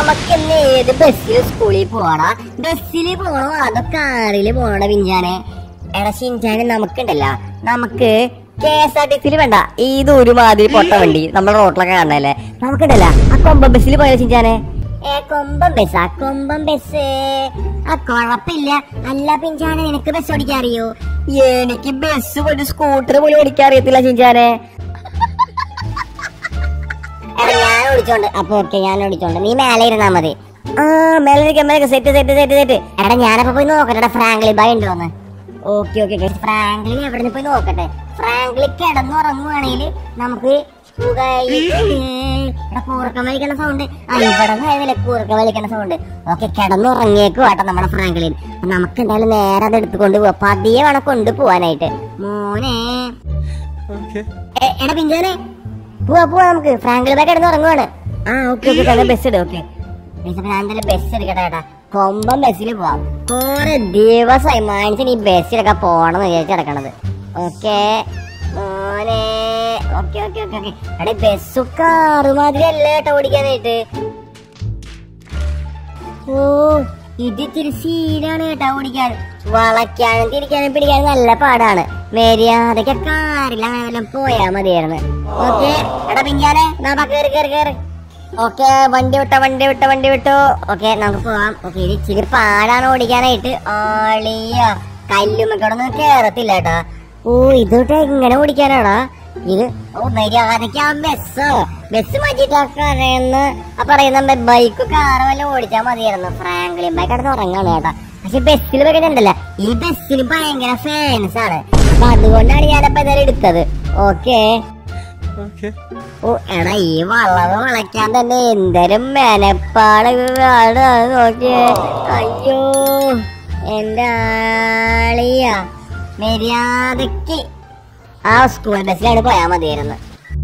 നമുക്ക് ഇന്ന് ഏത് ബസ്സിൽ സ്കൂളിൽ പോണോ ബസ്സിൽ പോണോ അതോ കാറിൽ പോണോ പിഞ്ചാനെ എടാ ഷിൻചാനെ നമുക്കുണ്ടല്ല നമുക്ക് കെ എസ് ആർ ടി സിയിൽ വേണ്ട ഇത് ഒരുമാതിരി പൊട്ട വണ്ടി നമ്മുടെ റോട്ടിലൊക്കെ കാണണല്ലേ നമുക്കുണ്ടല്ല ആ കൊമ്പം ബസ്സിൽ പോയോ ഷിൻചാനെ ഏ കൊമ്പം ബസ് ആ കൊമ്പം ബസ് ആ കുഴപ്പമില്ല അല്ല പിഞ്ചാനെ നിനക്ക് ബസ് ഓടിക്കാൻ അറിയോ എനിക്ക് ബസ് ഒരു സ്കൂട്ടർ പോലും ഓടിക്കാൻ അറിയത്തില്ല ഷിൻചാനെ എടാ, ഞാൻ ഓടിച്ചോണ്ട് അപ്പൊ ഓക്കെ ഞാൻ ഓടിച്ചോണ്ട് നീ മേലെ ഇരുന്നാ മതി ആ മേലെ ഇരിക്കാം മേലെ സെറ്റ് സെറ്റ് സെറ്റ് സെറ്റ് എടാ ഞാനപ്പോ പോയി നോക്കട്ടെ ഫ്രാങ്ക്ലി ബൈ ഉണ്ടോന്ന് ഓക്കെ ഓക്കെ ഫ്രാങ്ക്ലി എവിടെ നിന്ന് പോയി നോക്കട്ടെ ഫ്രാങ്ക്ലി കിടന്നുറങ്ങുവാണെങ്കിൽ നമുക്ക് സുഖായിട്ട് എടാ കൂർക്കം വലിക്കുന്ന സൗണ്ട് ആ ഇവിടെ നിന്നായിരുന്നില്ല കൂർക്കം വലിക്കുന്ന സൗണ്ട് ഓക്കെ കിടന്നുറങ്ങിയേക്കും കേട്ടോ നമ്മുടെ ഫ്രാങ്ക്ലിൻ അപ്പൊ നമുക്ക് എന്തായാലും നേരെ അത് എടുത്തുകൊണ്ട് പോവാ പതിയെ വേണം കൊണ്ടുപോവാനായിട്ട് മോനെ എ- എടാ പിഞ്ചാനെ പോവാ പോവാ നമുക്ക് ഫ്രാങ്കിൾ ബാഗ് കിടന്ന് ഉറങ്ങുവാണ് ആ ഓക്കെ ഓക്കെ തന്നെ ബസ് ഇട് ഓക്കെ ഞാൻ എന്തായാലും ബസ് എടുക്കട്ടെ ഏട്ടാ കൊമ്പം ബസ്സിൽ പോവാം കുറെ ദിവസമായി മാനിച്ചിന് ഈ ബസ്സിലൊക്കെ പോണം എന്ന് വിചാരിച്ച് കിടക്കണത് ഓക്കെ മോനെ ഓക്കെ ഓക്കെ ഓക്കെ ഓക്കെ എടാ ബസ് കാറ് മാതിരി അല്ല കേട്ടോ ഓടിക്കാനായിട്ട് ഓ ഇത് ഇത്തിരി സീനാണ് കേട്ടോ ഓടിക്കാൻ വളയ്ക്കാനും തിരിക്കാനും പിടിക്കാനും നല്ല പാടാണ് മര്യാദക്ക് കാറിൽ അങ്ങനെ വല്ലതും പോയാ മതിയായിരുന്നു ഓക്കെ എടാ പിഞ്ചാനെ നാ കേറി കേറി കേറി ഓക്കെ വണ്ടി വിട്ടോ വണ്ടി വിട്ടോ വണ്ടി വിട്ടോ ഓക്കെ നമുക്ക് പോവാം ഓക്കെ ഇത് ഇച്ചിരി പാടാണ് ഓടിക്കാനായിട്ട് ആളിയ കല്ലുമ്മക്കോടൊന്നും കേറത്തില്ല കേട്ടാ ഓ ഇതോട്ട് എങ്ങനെ ഓടിക്കാനാടാ ഇത് ഓ മര്യാദക്ക് ആ ബസ്സോ ബസ് മാറ്റിട്ടാക്കാനെന്ന് ആ പറയുന്ന ബൈക്ക് കാറ് വല്ല ഓടിച്ചാൽ മതിയായിരുന്നു ഫ്രാങ്ക്ലിൻ ബൈക്ക് കിടന്ന് ഉറങ്ങാണ് കേട്ടാ പക്ഷെ ബസ്സിൽ വെക്കുന്നുണ്ടല്ല ഈ ബസ്സിൽ ഭയങ്കര ഫാൻസ് ആണ് അപ്പൊ അതുകൊണ്ടാണ് ഞാനപ്പോ എന്തായാലും എടുത്തത് ഓക്കേ ഓ എടാ ഈ വളവ് വളയ്ക്കാൻ തന്നെ എന്തരം മെനപ്പാട് ആണ് നോക്കിയേ അയ്യോ എന്റെ ആളിയ മര്യാദക്ക് ആ സ്കൂൾ ബസ്സിലാണ് പോയാ മതിയായിരുന്നു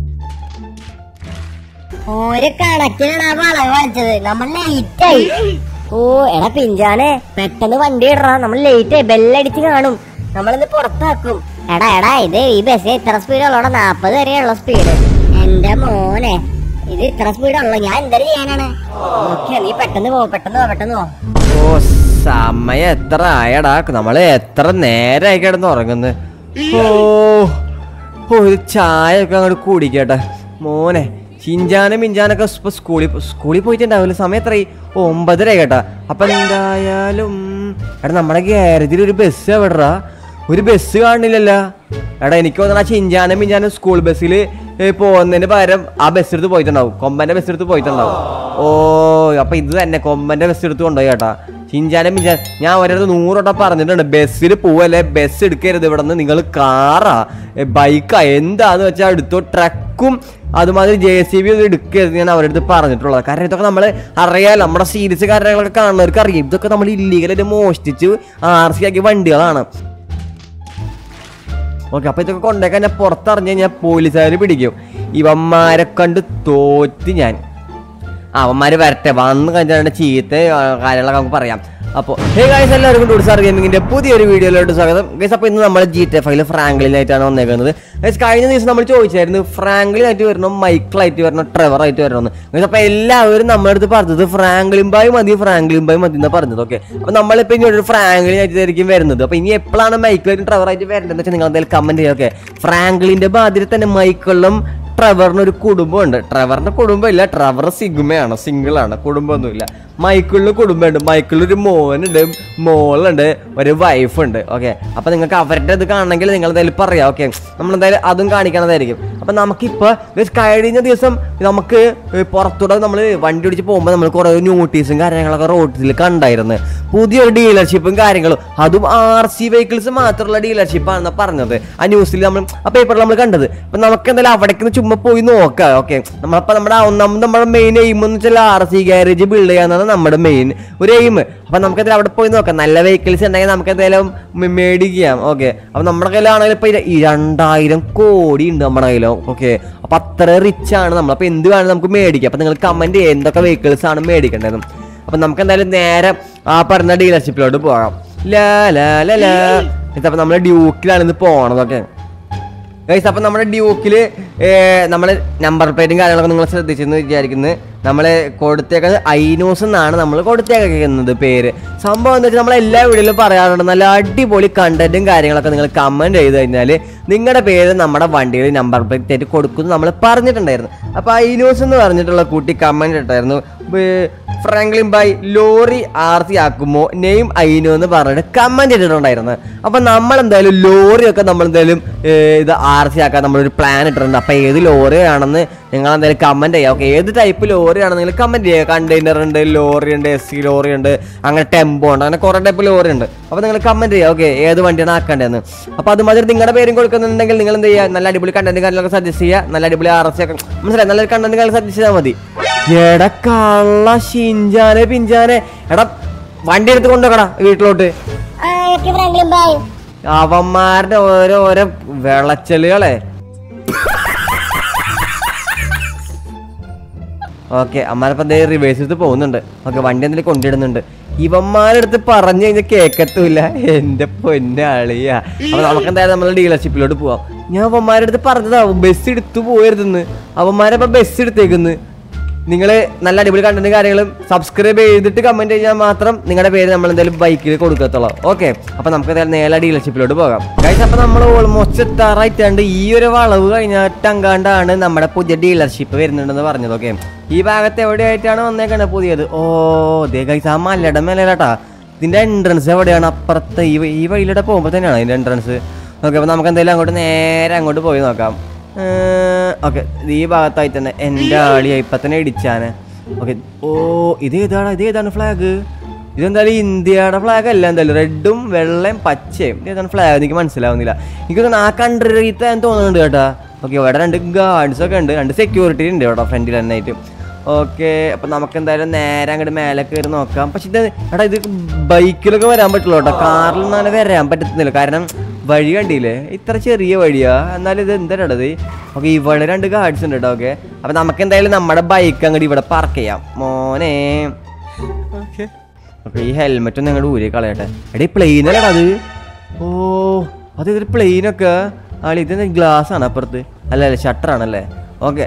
ഒരു കണക്കിനാണ് ആ വളവ് വലിച്ചത് നമ്മൾ ലേറ്റ് ആയി ഓ എടാ പിഞ്ചാനെ പെട്ടെന്ന് വണ്ടി ഇടറാ നമ്മൾ ലേറ്റ് ആയി ബെല്ലടിച്ച് കാണും നമ്മളിന്ന് പുറത്താക്കും എടാ എടാ ഇത് ഈ ബസ് ഇത്ര സ്പീഡ് ഉള്ളോടാ നാപ്പത് വരെയുള്ള സ്പീഡ് എന്റെ മോനെ ഇത് ഇത്ര സ്പീഡ് ഉള്ളു ഞാൻ എന്തൊരു ചെയ്യാനാണ് ഓക്കെ നീ പെട്ടെന്ന് പോ പെട്ടെന്ന് പോ പെട്ടെന്ന് പോ ഓ സമയം എത്ര ആയടാ നമ്മള് എത്ര നേരായി കിടന്ന് ഉറങ്ങുന്നു ഓ ഓ, ഒരു ചായ ഒക്കെ അങ്ങോട്ട് കുടിക്കട്ടെ മോനെ ചിഞ്ചാനും മിഞ്ചാനൊക്കെ ഇപ്പൊ സ്കൂളിൽ സ്കൂളിൽ പോയിട്ടുണ്ടാവില്ല സമയം എത്രയായി ഒമ്പതര കേട്ടാ അപ്പൊ എന്തായാലും എടാ നമ്മുടെ ഗ്യാരേജിൽ ഒരു ബസ് എവിടെടാ ഒരു ബസ് കാണില്ലല്ലോ എടാ എനിക്ക് തോന്നണ ആ ചിഞ്ചാനും മിഞ്ചാനും സ്കൂൾ ബസ്സിൽ പോകുന്നതിന് പകരം ആ ബസ് എടുത്ത് പോയിട്ടുണ്ടാവും കൊമ്പന്റെ ബസ് എടുത്ത് പോയിട്ടുണ്ടാവും ഓ അപ്പൊ ഇത് തന്നെ കൊമ്പന്റെ ബസ് എടുത്ത് കൊണ്ടുപോയി കേട്ടാ ചിഞ്ചാനും മിഞ്ചാൻ ഞാൻ ഒരിടത്ത് നൂറോട്ടം പറഞ്ഞിട്ടുണ്ട് ബസ്സിൽ പോവല്ലേ ബസ് എടുക്കരുത് ഇവിടെ നിന്ന് നിങ്ങൾ കാറാ ബൈക്കാ എന്താന്ന് വെച്ചാൽ എടുത്തോ ട്രക്കും അതുമാതിരി ജെ സി ബി ഒന്നും എടുക്കരുത് ഞാൻ അവരുടെ അടുത്ത് പറഞ്ഞിട്ടുള്ളത് കാരണം ഇതൊക്കെ നമ്മൾ അറിയാലോ നമ്മുടെ സീരീസ് കാര്യങ്ങളൊക്കെ കാണുന്നവർക്ക് അറിയാം ഇതൊക്കെ നമ്മൾ ഇല്ലീഗലായിട്ട് മോഷ്ടിച്ച് ആർ സി ആക്കിയ വണ്ടികളാണ് ഓക്കെ അപ്പൊ ഇതൊക്കെ കൊണ്ടേക്കാൻ ഞാൻ പുറത്തറിഞ്ഞു കഴിഞ്ഞാൽ പോലീസുകാർ പിടിക്കും ഇവന്മാരെ കണ്ട് തോറ്റ് ഞാൻ ആ അവന്മാര് വരട്ടെ വന്ന് കഴിഞ്ഞാൽ ചീത്ത ആ, കാര്യങ്ങളൊക്കെ നമുക്ക് പറയാം അപ്പോൾ ഹേ ഗൈസ് എല്ലാവർക്കും ടൂർ സാർ ഗെയിമിങ്ങിന്റെ പുതിയൊരു വീഡിയോയിലോട്ട് സ്വാഗതം ഗൈസ് അപ്പോൾ ഇന്ന് നമ്മൾ ജി ടി എഫ് ഐയിൽ ഫ്രാങ്ക്ലിനായിട്ടാണ് വന്നേക്കുന്നത് ഗൈസ് കഴിഞ്ഞ ദിവസം നമ്മൾ ചോദിച്ചായിരുന്നു ഫ്രാങ്ക്ലിനായിട്ട് വരണോ മൈക്കിളായിട്ട് വരണോ ട്രെവർ ആയിട്ട് വരണമെന്ന് ഗൈസ് അപ്പോൾ എല്ലാവരും നമ്മുടെ അടുത്ത് പറഞ്ഞത് ഫ്രാങ്ക്ലിൻ ബായ് മതി ഫ്രാങ്ക്ലിൻ ബായ് മതി എന്നാ പറഞ്ഞത് ഓക്കെ അപ്പോൾ നമ്മളിപ്പോൾ ഇനി ഒരു ഫ്രാങ്ക്ലിനായിട്ടായിരിക്കും വരുന്നത് അപ്പോൾ ഇനി എപ്പോഴാണ് മൈക്കിളായിട്ടും ട്രെവർ ആയിട്ട് വരേണ്ടതെന്ന് വെച്ചാൽ നിങ്ങൾ എന്തായാലും കമന്റ് ചെയ്യുക ഓക്കെ ഫ്രാങ്ക്ലിന്റെ ബാധ്യത തന്നെ മൈക്കിളും ട്രെവറിന് ഒരു കുടുംബമുണ്ട് ട്രെവറിന്റെ കുടുംബമില്ല ട്രെവർ സിഗ്മയാണ് സിംഗിൾ ആണ് കുടുംബമൊന്നുമില്ല മൈക്കിളിന് കുടുംബമുണ്ട് മൈക്കിളിന് ഒരു മോനുണ്ട് മോളുണ്ട് ഒരു വൈഫ് ഉണ്ട് ഓക്കെ അപ്പൊ നിങ്ങൾക്ക് അവരുടെ ഇത് കാണണമെങ്കിൽ നിങ്ങൾ എന്തായാലും പറയാം ഓക്കെ നമ്മൾ എന്തായാലും അതും കാണിക്കണതായിരിക്കും അപ്പൊ നമുക്കിപ്പോ guys, കഴിഞ്ഞ ദിവസം നമുക്ക് പുറത്തൂടെ നമ്മൾ വണ്ടി ഓടിച്ച് പോകുമ്പോൾ നമ്മൾ കുറെ നോട്ടീസും കാര്യങ്ങളൊക്കെ റോഡിൽ കണ്ടായിരുന്നു പുതിയൊരു ഡീലർഷിപ്പും കാര്യങ്ങളും അതും ആർ സി വെഹിക്കിൾസ് മാത്രമുള്ള ഡീലർഷിപ്പാണെന്ന് പറഞ്ഞത് ആ ന്യൂസിൽ നമ്മൾ ആ പേപ്പറിൽ നമ്മൾ കണ്ടത് അപ്പൊ നമുക്ക് എന്തായാലും അവിടേക്ക് ചുമ്മാ പോയി നോക്കാം ഓക്കെ നമ്മളപ്പോ നമ്മുടെ ഒന്നാമത് നമ്മുടെ മെയിൻ എയിം എന്ന് വെച്ചാൽ ആർ സി ഗാരേജ് ബിൽഡ് ചെയ്യാന്നാണ് നമ്മുടെ മെയിൻ ഒരു എയിം അപ്പൊ നമുക്ക് എന്തായാലും അവിടെ പോയി നോക്കാം നല്ല വെഹിക്കിൾസ് ഉണ്ടെങ്കിൽ നമുക്ക് എന്തായാലും മേ- മേടിക്കാം ഓക്കെ അപ്പൊ നമ്മുടെ കയ്യിലാണെങ്കിൽ ഇപ്പൊ ഈ രണ്ടായിരം കോടി ഉണ്ട് നമ്മുടെ കയ്യിലോ ഓക്കെ അപ്പൊ അത്ര റിച്ച് ആണ് നമ്മൾ അപ്പൊ എന്ത് വേണം നമുക്ക് മേടിക്കാം അപ്പൊ നിങ്ങൾ കമന്റ് ചെയ്യുക എന്തൊക്കെ വെഹിക്കിൾസ് ആണ് മേടിക്കേണ്ടത് അപ്പൊ നമുക്ക് എന്തായാലും നേരെ ആ പറഞ്ഞ ഡീലർഷിപ്പിലോട്ട് പോകാം ലാ ലാ ലാ ലാ ഇതപ്പോ നമ്മള് ഡ്യൂക്കിലാണ് ഇന്ന് പോണത് ഓക്കെ ഗൈസ് അപ്പൊ നമ്മുടെ ഡ്യൂക്കില് നമ്മള് നമ്പർ പ്ലേറ്റും കാര്യങ്ങളൊക്കെ നിങ്ങൾ ശ്രദ്ധിച്ചെന്ന് വിചാരിക്കുന്നത് നമ്മൾ കൊടുത്തേക്കുന്നത് ഐനോസ് എന്നാണ് നമ്മൾ കൊടുത്തേക്കുന്നത് പേര് സംഭവം എന്താ വെച്ചാൽ നമ്മൾ എല്ലാ വീഡിയോയിലും പറയാറുണ്ട് നല്ല അടിപൊളി കണ്ടന്റും കാര്യങ്ങളൊക്കെ നിങ്ങൾ കമന്റ് ചെയ്ത് കഴിഞ്ഞാൽ നിങ്ങളുടെ പേര് നമ്മുടെ വണ്ടിയിൽ നമ്പർ പ്ലേറ്റ് ആയിട്ട് കൊടുക്കുന്നു നമ്മൾ പറഞ്ഞിട്ടുണ്ടായിരുന്നു അപ്പൊ ഐനോസ് എന്ന് പറഞ്ഞിട്ടുള്ള കുട്ടി കമന്റ് ഇട്ടായിരുന്നു ബേ- Franklin bhai lorry R C ആക്കുമോ നെയിം ഐനോ എന്ന് പറഞ്ഞിട്ട് കമന്റ് ഇട്ടിട്ടുണ്ടായിരുന്നു അപ്പൊ നമ്മൾ എന്തായാലും ലോറി ഒക്കെ നമ്മൾ എന്തായാലും ഏർ, ഇത് ആർ സി ആക്കാൻ നമ്മളൊരു പ്ലാൻ ഇട്ടിട്ടുണ്ട് അപ്പൊ ഏത് ലോറി ആണെന്ന് നിങ്ങൾ എന്തായാലും കമന്റ് ചെയ്യാം ഓക്കെ ഏത് ടൈപ്പ് ലോറി ആണെന്ന് നിങ്ങൾ കമന്റ് ചെയ്യുക കണ്ടെയ്നർ ഉണ്ട് ലോറി ഉണ്ട് എസ് സി ലോറി ഉണ്ട് അങ്ങനെ ടെമ്പോ ഉണ്ട് അങ്ങനെ കുറെ ടൈപ്പ് ലോറി ഉണ്ട് അപ്പൊ നിങ്ങൾ കമന്റ് ചെയ്യുക ഓക്കെ ഏത് വണ്ടിയാണ് ആക്കേണ്ടതെന്ന് അപ്പൊ അതുമാതിരി നിങ്ങളുടെ പേരും കൊടുക്കുന്നുണ്ടെങ്കിൽ നിങ്ങൾ എന്ത് ചെയ്യുക നല്ല അടിപൊളി കണ്ടന്റ് കാര്യങ്ങളൊക്കെ സജസ്റ്റ് ചെയ്യുക നല്ല അടിപൊളി ആർ എസ് ഒക്കെ മനസ്സിലായി നല്ലൊരു കണ്ടന്റ് കാര്യം സജസ്റ്റ് ചെയ്താൽ മതി എടാ കള്ള ഷിഞ്ചാനെ പിഞ്ചാനെ എടാ വണ്ടി എടുത്ത് കൊണ്ടുപോക്കടാ വീട്ടിലോട്ട് ആ ഓക്കെ ഫ്രാങ്ക്ലിൻ ബായ് അവന്മാരുടെ ഓരോ ഓരോ വിളച്ചലുകളെ ഓക്കെ അമ്മാരപ്പം ദേ റിവേഴ്സ് ചെയ്ത് പോകുന്നുണ്ട് ഓക്കെ വണ്ടി എന്തെങ്കിലും കൊണ്ടിടുന്നുണ്ട് ഇവന്മാരടുത്ത് പറഞ്ഞു കഴിഞ്ഞാൽ കേക്കത്തുമില്ല എന്റെ പൊന്നാളിയാ അപ്പൊ നമുക്ക് എന്തായാലും നമ്മൾ ഡീലർഷിപ്പിലോട്ട് പോവാം ഞാൻ അവന്മാരുടെ അടുത്ത് പറഞ്ഞതാ ബസ് എടുത്തു പോയിരുന്നെന്ന് അവന്മാരപ്പൊ ബസ് എടുത്തേക്കുന്ന് നിങ്ങൾ നല്ല അടിപൊളി കണ്ടന്റ് കാര്യങ്ങളും സബ്സ്ക്രൈബ് ചെയ്തിട്ട് കമന്റ് ചെയ്താൽ മാത്രം നിങ്ങളുടെ പേര് നമ്മൾ എന്തായാലും ബൈക്കിൽ കൊടുക്കത്തുള്ളൂ ഓക്കെ അപ്പൊ നമുക്ക് എന്തായാലും നേരെ ഡീലർഷിപ്പിലോട്ട് പോകാം ഗൈസ് അപ്പൊ നമ്മൾ ഓൾമോസ്റ്റ് എത്താറായിട്ടാണ്ട് ഈ ഒരു വളവ് കഴിഞ്ഞിട്ടങ്കാണ്ടാണ് നമ്മുടെ പുതിയ ഡീലർഷിപ്പ് വരുന്നുണ്ടെന്ന് പറഞ്ഞത് ഓക്കെ ഈ ഭാഗത്ത് എവിടെയായിട്ടാണ് വന്നേക്കണത് പുതിയത് ഓ ദേ ഗൈസ് ആ മലയുടെ മേലേട്ടാ ഇതിന്റെ എൻട്രൻസ് എവിടെയാണ് അപ്പുറത്തെ ഈ വ- ഈ വഴിയിലൂടെ പോകുമ്പോൾ തന്നെയാണ് ഇതിന്റെ എൻട്രൻസ് ഓക്കെ അപ്പൊ നമുക്ക് എന്തായാലും അങ്ങോട്ട് നേരെ അങ്ങോട്ട് പോയി നോക്കാം ഓക്കെ ഈ ഭാഗത്തായിട്ട് തന്നെ എൻ്റെ ആളിയാ ഇപ്പൊ തന്നെ ഇടിച്ചാന് ഓക്കെ ഓ ഇത് ഏതാണ് ഇത് ഏതാണ് ഫ്ലാഗ് ഇതെന്തായാലും ഇന്ത്യയുടെ ഫ്ലാഗ് അല്ല എന്തായാലും റെഡും വെള്ളയും പച്ചയും ഇത് ഏതാണ് ഫ്ലാഗ് എനിക്ക് മനസ്സിലാവുന്നില്ല എനിക്ക് തോന്നുന്നു ആ കൺട്രീത്തെ തോന്നുന്നുണ്ട് കേട്ടാ ഓക്കെ ഇവിടെ രണ്ട് ഗാർഡ്സ് ഒക്കെ ഉണ്ട് രണ്ട് സെക്യൂരിറ്റി ഉണ്ട് കേട്ടോ ഫ്രണ്ടിൽ തന്നെ ആയിട്ട് ഓക്കെ അപ്പൊ നമുക്ക് എന്തായാലും നേരെ അങ്ങോട്ട് മേലെ കയറി നോക്കാം പക്ഷെ ഇത് എടാ ഇത് ബൈക്കിലൊക്കെ വരാൻ പറ്റുള്ളൂ കേട്ടോ കാറിൽ നിന്നാണ് വരാൻ പറ്റുന്നില്ല കാരണം വഴി കണ്ടില്ലേ ഇത്ര ചെറിയ വഴിയാ എന്നാലും ഇത് എന്താണത് ഓക്കെ ഇവിടെ രണ്ട് ഗാർഡ്സ് ഉണ്ട് കേട്ടോ ഓക്കെ അപ്പൊ നമുക്ക് എന്തായാലും നമ്മുടെ ബൈക്ക് അങ്ങോട്ട് ഇവിടെ പാർക്ക് ചെയ്യാം മോനെ ഓക്കെ ഈ ഹെൽമെറ്റ് ഒന്ന് ഞങ്ങളുടെ ഊരി കളയട്ടെ എടീ പ്ലെയിൻ അല്ലടാ അത് ഓ അത് ഇതൊരു പ്ലെയിനൊക്കെ ആളി ഇത് ഗ്ലാസ് ആണ് അപ്പുറത്ത് അല്ല അല്ല ഷട്ടർ ആണല്ലേ ഓക്കെ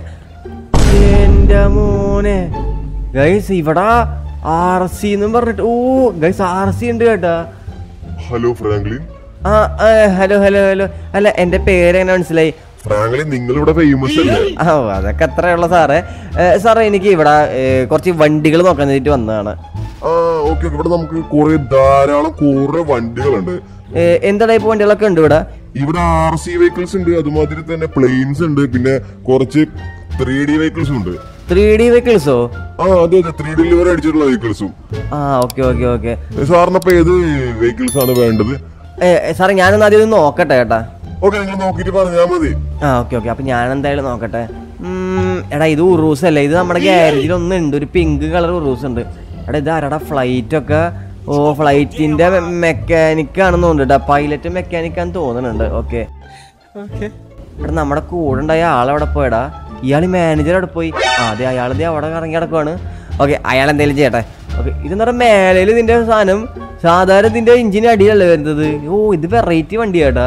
എന്റെ മോനെ ഗൈസ് ഇവിടെ ആർ സി എന്നും പറഞ്ഞിട്ട് ഓ ഗൈസ് ആർ സി ഉണ്ട് കേട്ടാ ഹലോ ഫ്രാങ്ക്ലിൻ ആ ഹലോ ഹലോ ഹലോ അല്ല എന്റെ പേര് എങ്ങനെ മനസ്സിലായി ഫ്രാങ്ക്ലിൻ നിങ്ങൾ ഇവിടെ ഫേമസ് അല്ലേ ആ ഓ, അതൊക്കെ അത്രയുള്ള സാറേ ഏ, സാറേ എനിക്ക് ഇവിടെ ഏ, കുറച്ച് വണ്ടികൾ നോക്കാൻ വേണ്ടിയിട്ട് വന്നതാണ് ആ ഓക്കെ ഇവിടെ നമുക്ക് കുറെ ധാരാളം കുറെ വണ്ടികളുണ്ട് ഏ, എന്ത് ടൈപ്പ് വണ്ടികളൊക്കെ ഉണ്ട് ഇവിടെ ഇവിടെ ആർ സി വെഹിക്കിൾസ് ഉണ്ട് അതുമാതിരി തന്നെ പ്ലെയിൻസ് ഉണ്ട് പിന്നെ കുറച്ച് ത്രീ ഡി വെഹിക്കിൾസും ഉണ്ട് ത്രീ ഡി വെഹിക്കിൾസോ ആ അതെ അതെ ത്രീ ഡെലിവറി അടിച്ചിട്ടുള്ള വെഹിക്കിൾസും ആ ഓക്കെ ഓക്കെ ഓക്കെ സാറിനപ്പോ ഏത് വെഹിക്കിൾസ് ആണ് വേണ്ടത് സാറേ ഞാനൊന്ന് ആദ്യം ഇത് നോക്കട്ടെ കേട്ടാ ഓക്കെ നിങ്ങൾ നോക്കിയിട്ട് പറഞ്ഞാൽ മതി ആ ഓക്കെ ഓക്കെ അപ്പൊ ഞാൻ എന്തായാലും നോക്കട്ടെ ഉം, എടാ ഇത് ഉറൂസ് അല്ലേ ഇത് നമ്മുടെ ഗ്യാരേജിൽ ഒന്നുണ്ട് ഒരു പിങ്ക് കളർ ഉറൂസ് ഉണ്ട് എടാ ഇത് ആരാടാ ഫ്ലൈറ്റ് ഒക്കെ ഓ ഫ്ലൈറ്റിന്റെ മെക്കാനിക് ആണെന്ന് തോന്നുന്നുണ്ട് പൈലറ്റ് മെക്കാനിക് ആണെന്ന് തോന്നുന്നുണ്ട് ഓക്കെ എടാ നമ്മുടെ കൂടെ ഉണ്ടായ ആളെവിടെ പോയടാ ഇയാൾ മാനേജർ അവിടെ പോയി ആ അതെ അയാൾ ദേ അവിടെ ഇറങ്ങി കിടക്കുവാണ് ഓക്കെ അയാൾ എന്തെങ്കിലും ചെയ്യട്ടെ ഓക്കെ ഇതെന്ന് പറഞ്ഞാൽ മേലയിൽ ഇതിന്റെ സാധനം സാധാരണ ഇതിന്റെ എഞ്ചിൻ അടിയല്ലേ വരുന്നത് ഓ ഇത് വെറൈറ്റി വണ്ടിയാട്ടാ